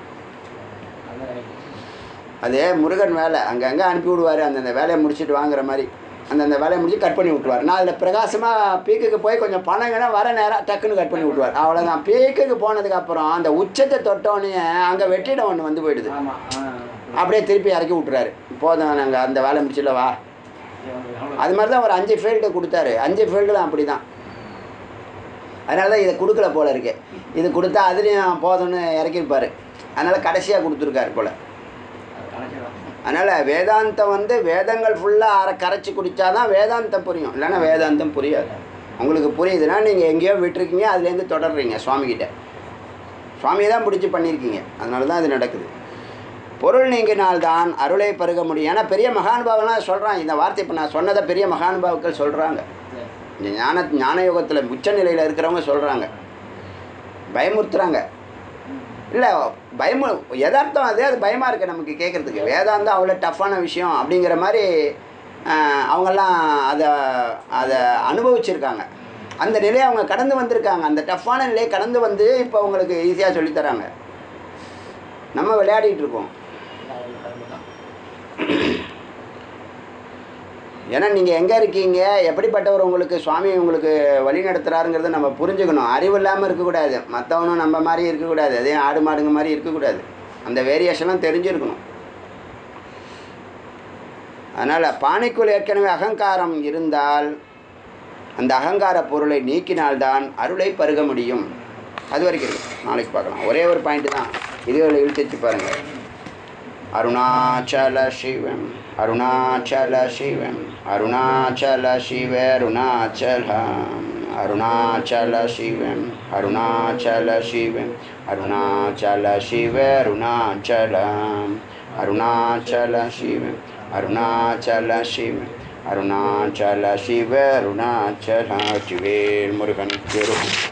அது முருகன் வேலை அங்கங்கே அனுப்பி விடுவார் அந்தந்த வேலையை முடிச்சுட்டு வாங்குற மாதிரி அந்தந்த வேலையை முடிச்சு கட் பண்ணி விட்டுருவார் நான் அதில் பிரகாசமாக பீக்குக்கு போய் கொஞ்சம் பணங்கன்னா வர நேரம் டக்குன்னு கட் பண்ணி விட்டுருவார் அவ்வளோதான் பீக்குக்கு போனதுக்கப்புறம் அந்த உச்சத்தை தொட்டோடனே அங்கே வெற்றிடம் ஒன்று வந்து போயிடுது ஆமா ஆ. அப்படியே திருப்பி இறக்கி விட்டுறாரு போதும் நாங்கள் அந்த வேலை முடிச்சிடல வா அது மாதிரி தான் ஒரு அஞ்சு ஃபீல்டு கொடுத்தாரு அஞ்சு ஃபீல்டுலாம் அப்படி தான் அதனால தான் இதை கொடுக்கல போல இருக்கு இது கொடுத்தா அதுலேயும் போதும்னு இறக்கியிருப்பாரு அதனால் கடைசியாக கொடுத்துருக்காரு போல் அதனால் வேதாந்தம் வந்து வேதங்கள் ஃபுல்லாக அரை கரைச்சி குடித்தாதான் வேதாந்தம் புரியும் இல்லைன்னா வேதாந்தம் புரியாது உங்களுக்கு புரியுதுன்னா நீங்கள் எங்கேயோ விட்டுருக்கீங்க அதுலேருந்து தொடர்றீங்க சுவாமிகிட்ட சுவாமியை தான் பிடிச்சி பண்ணியிருக்கீங்க அதனால தான் இது நடக்குது பொருள் நீங்கினால்தான் அருளை பருக முடியும் ஏன்னா பெரிய மகானுபாவெல்லாம் சொல்கிறாங்க இந்த வார்த்தை இப்போ நான் சொன்னதை பெரிய மகானுபாவுக்கள் சொல்கிறாங்க இந்த ஞான ஞான யோகத்தில் உச்சநிலையில் இருக்கிறவங்க சொல்கிறாங்க பயமுறுத்துறாங்க இல்லை பயமு யதார்த்தம் அது அது பயமாக இருக்குது நமக்கு கேட்குறதுக்கு வேதாந்தம் அவ்வளோ டஃப்பான விஷயம் அப்படிங்கிற மாதிரி ஆஹ், அவங்கெல்லாம் அதை அதை அனுபவிச்சிருக்காங்க அந்த நிலையை அவங்க கடந்து வந்திருக்காங்க அந்த டஃப்பான நிலையை கடந்து வந்து இப்போ அவங்களுக்கு ஈஸியாக சொல்லித்தராங்க நம்ம விளையாடிட்டு இருக்கோம் ஏன்னா நீங்கள் எங்கே இருக்கீங்க எப்படிப்பட்டவர் உங்களுக்கு சுவாமி உங்களுக்கு வழி நடத்துகிறாருங்கிறத நம்ம புரிஞ்சுக்கணும் அறிவு இல்லாமல் இருக்கக்கூடாது மற்றவனும் நம்ம மாதிரி இருக்கக்கூடாது அதே ஆடு மாடுங்க மாதிரி இருக்கக்கூடாது அந்த வேரியேஷன்லாம் தெரிஞ்சிருக்கணும் அதனால் பானைக்குள் ஏற்கனவே அகங்காரம் இருந்தால் அந்த அகங்கார பொருளை நீக்கினால்தான் அருளை பருக முடியும் அது வரைக்கும் இருக்கு நாளைக்கு பார்க்கலாம் ஒரே ஒரு பாயிண்ட் தான் இதுகளை இழுத்து வச்சு பாருங்கள் அருணாச்சல சிவம் அருணாச்சல சிவம் அருணாச்சல சிவ அருணாச்சலம் அருணாச்சல சிவம் அருணாச்சல சிவம் அருணாச்சல சிவ அருணாச்சலம் அருணாச்சல சிவம் அருணாச்சல சிவம் அருணாச்சல சிவ அருணாச்சல சிவேல் முருகன் பெரும்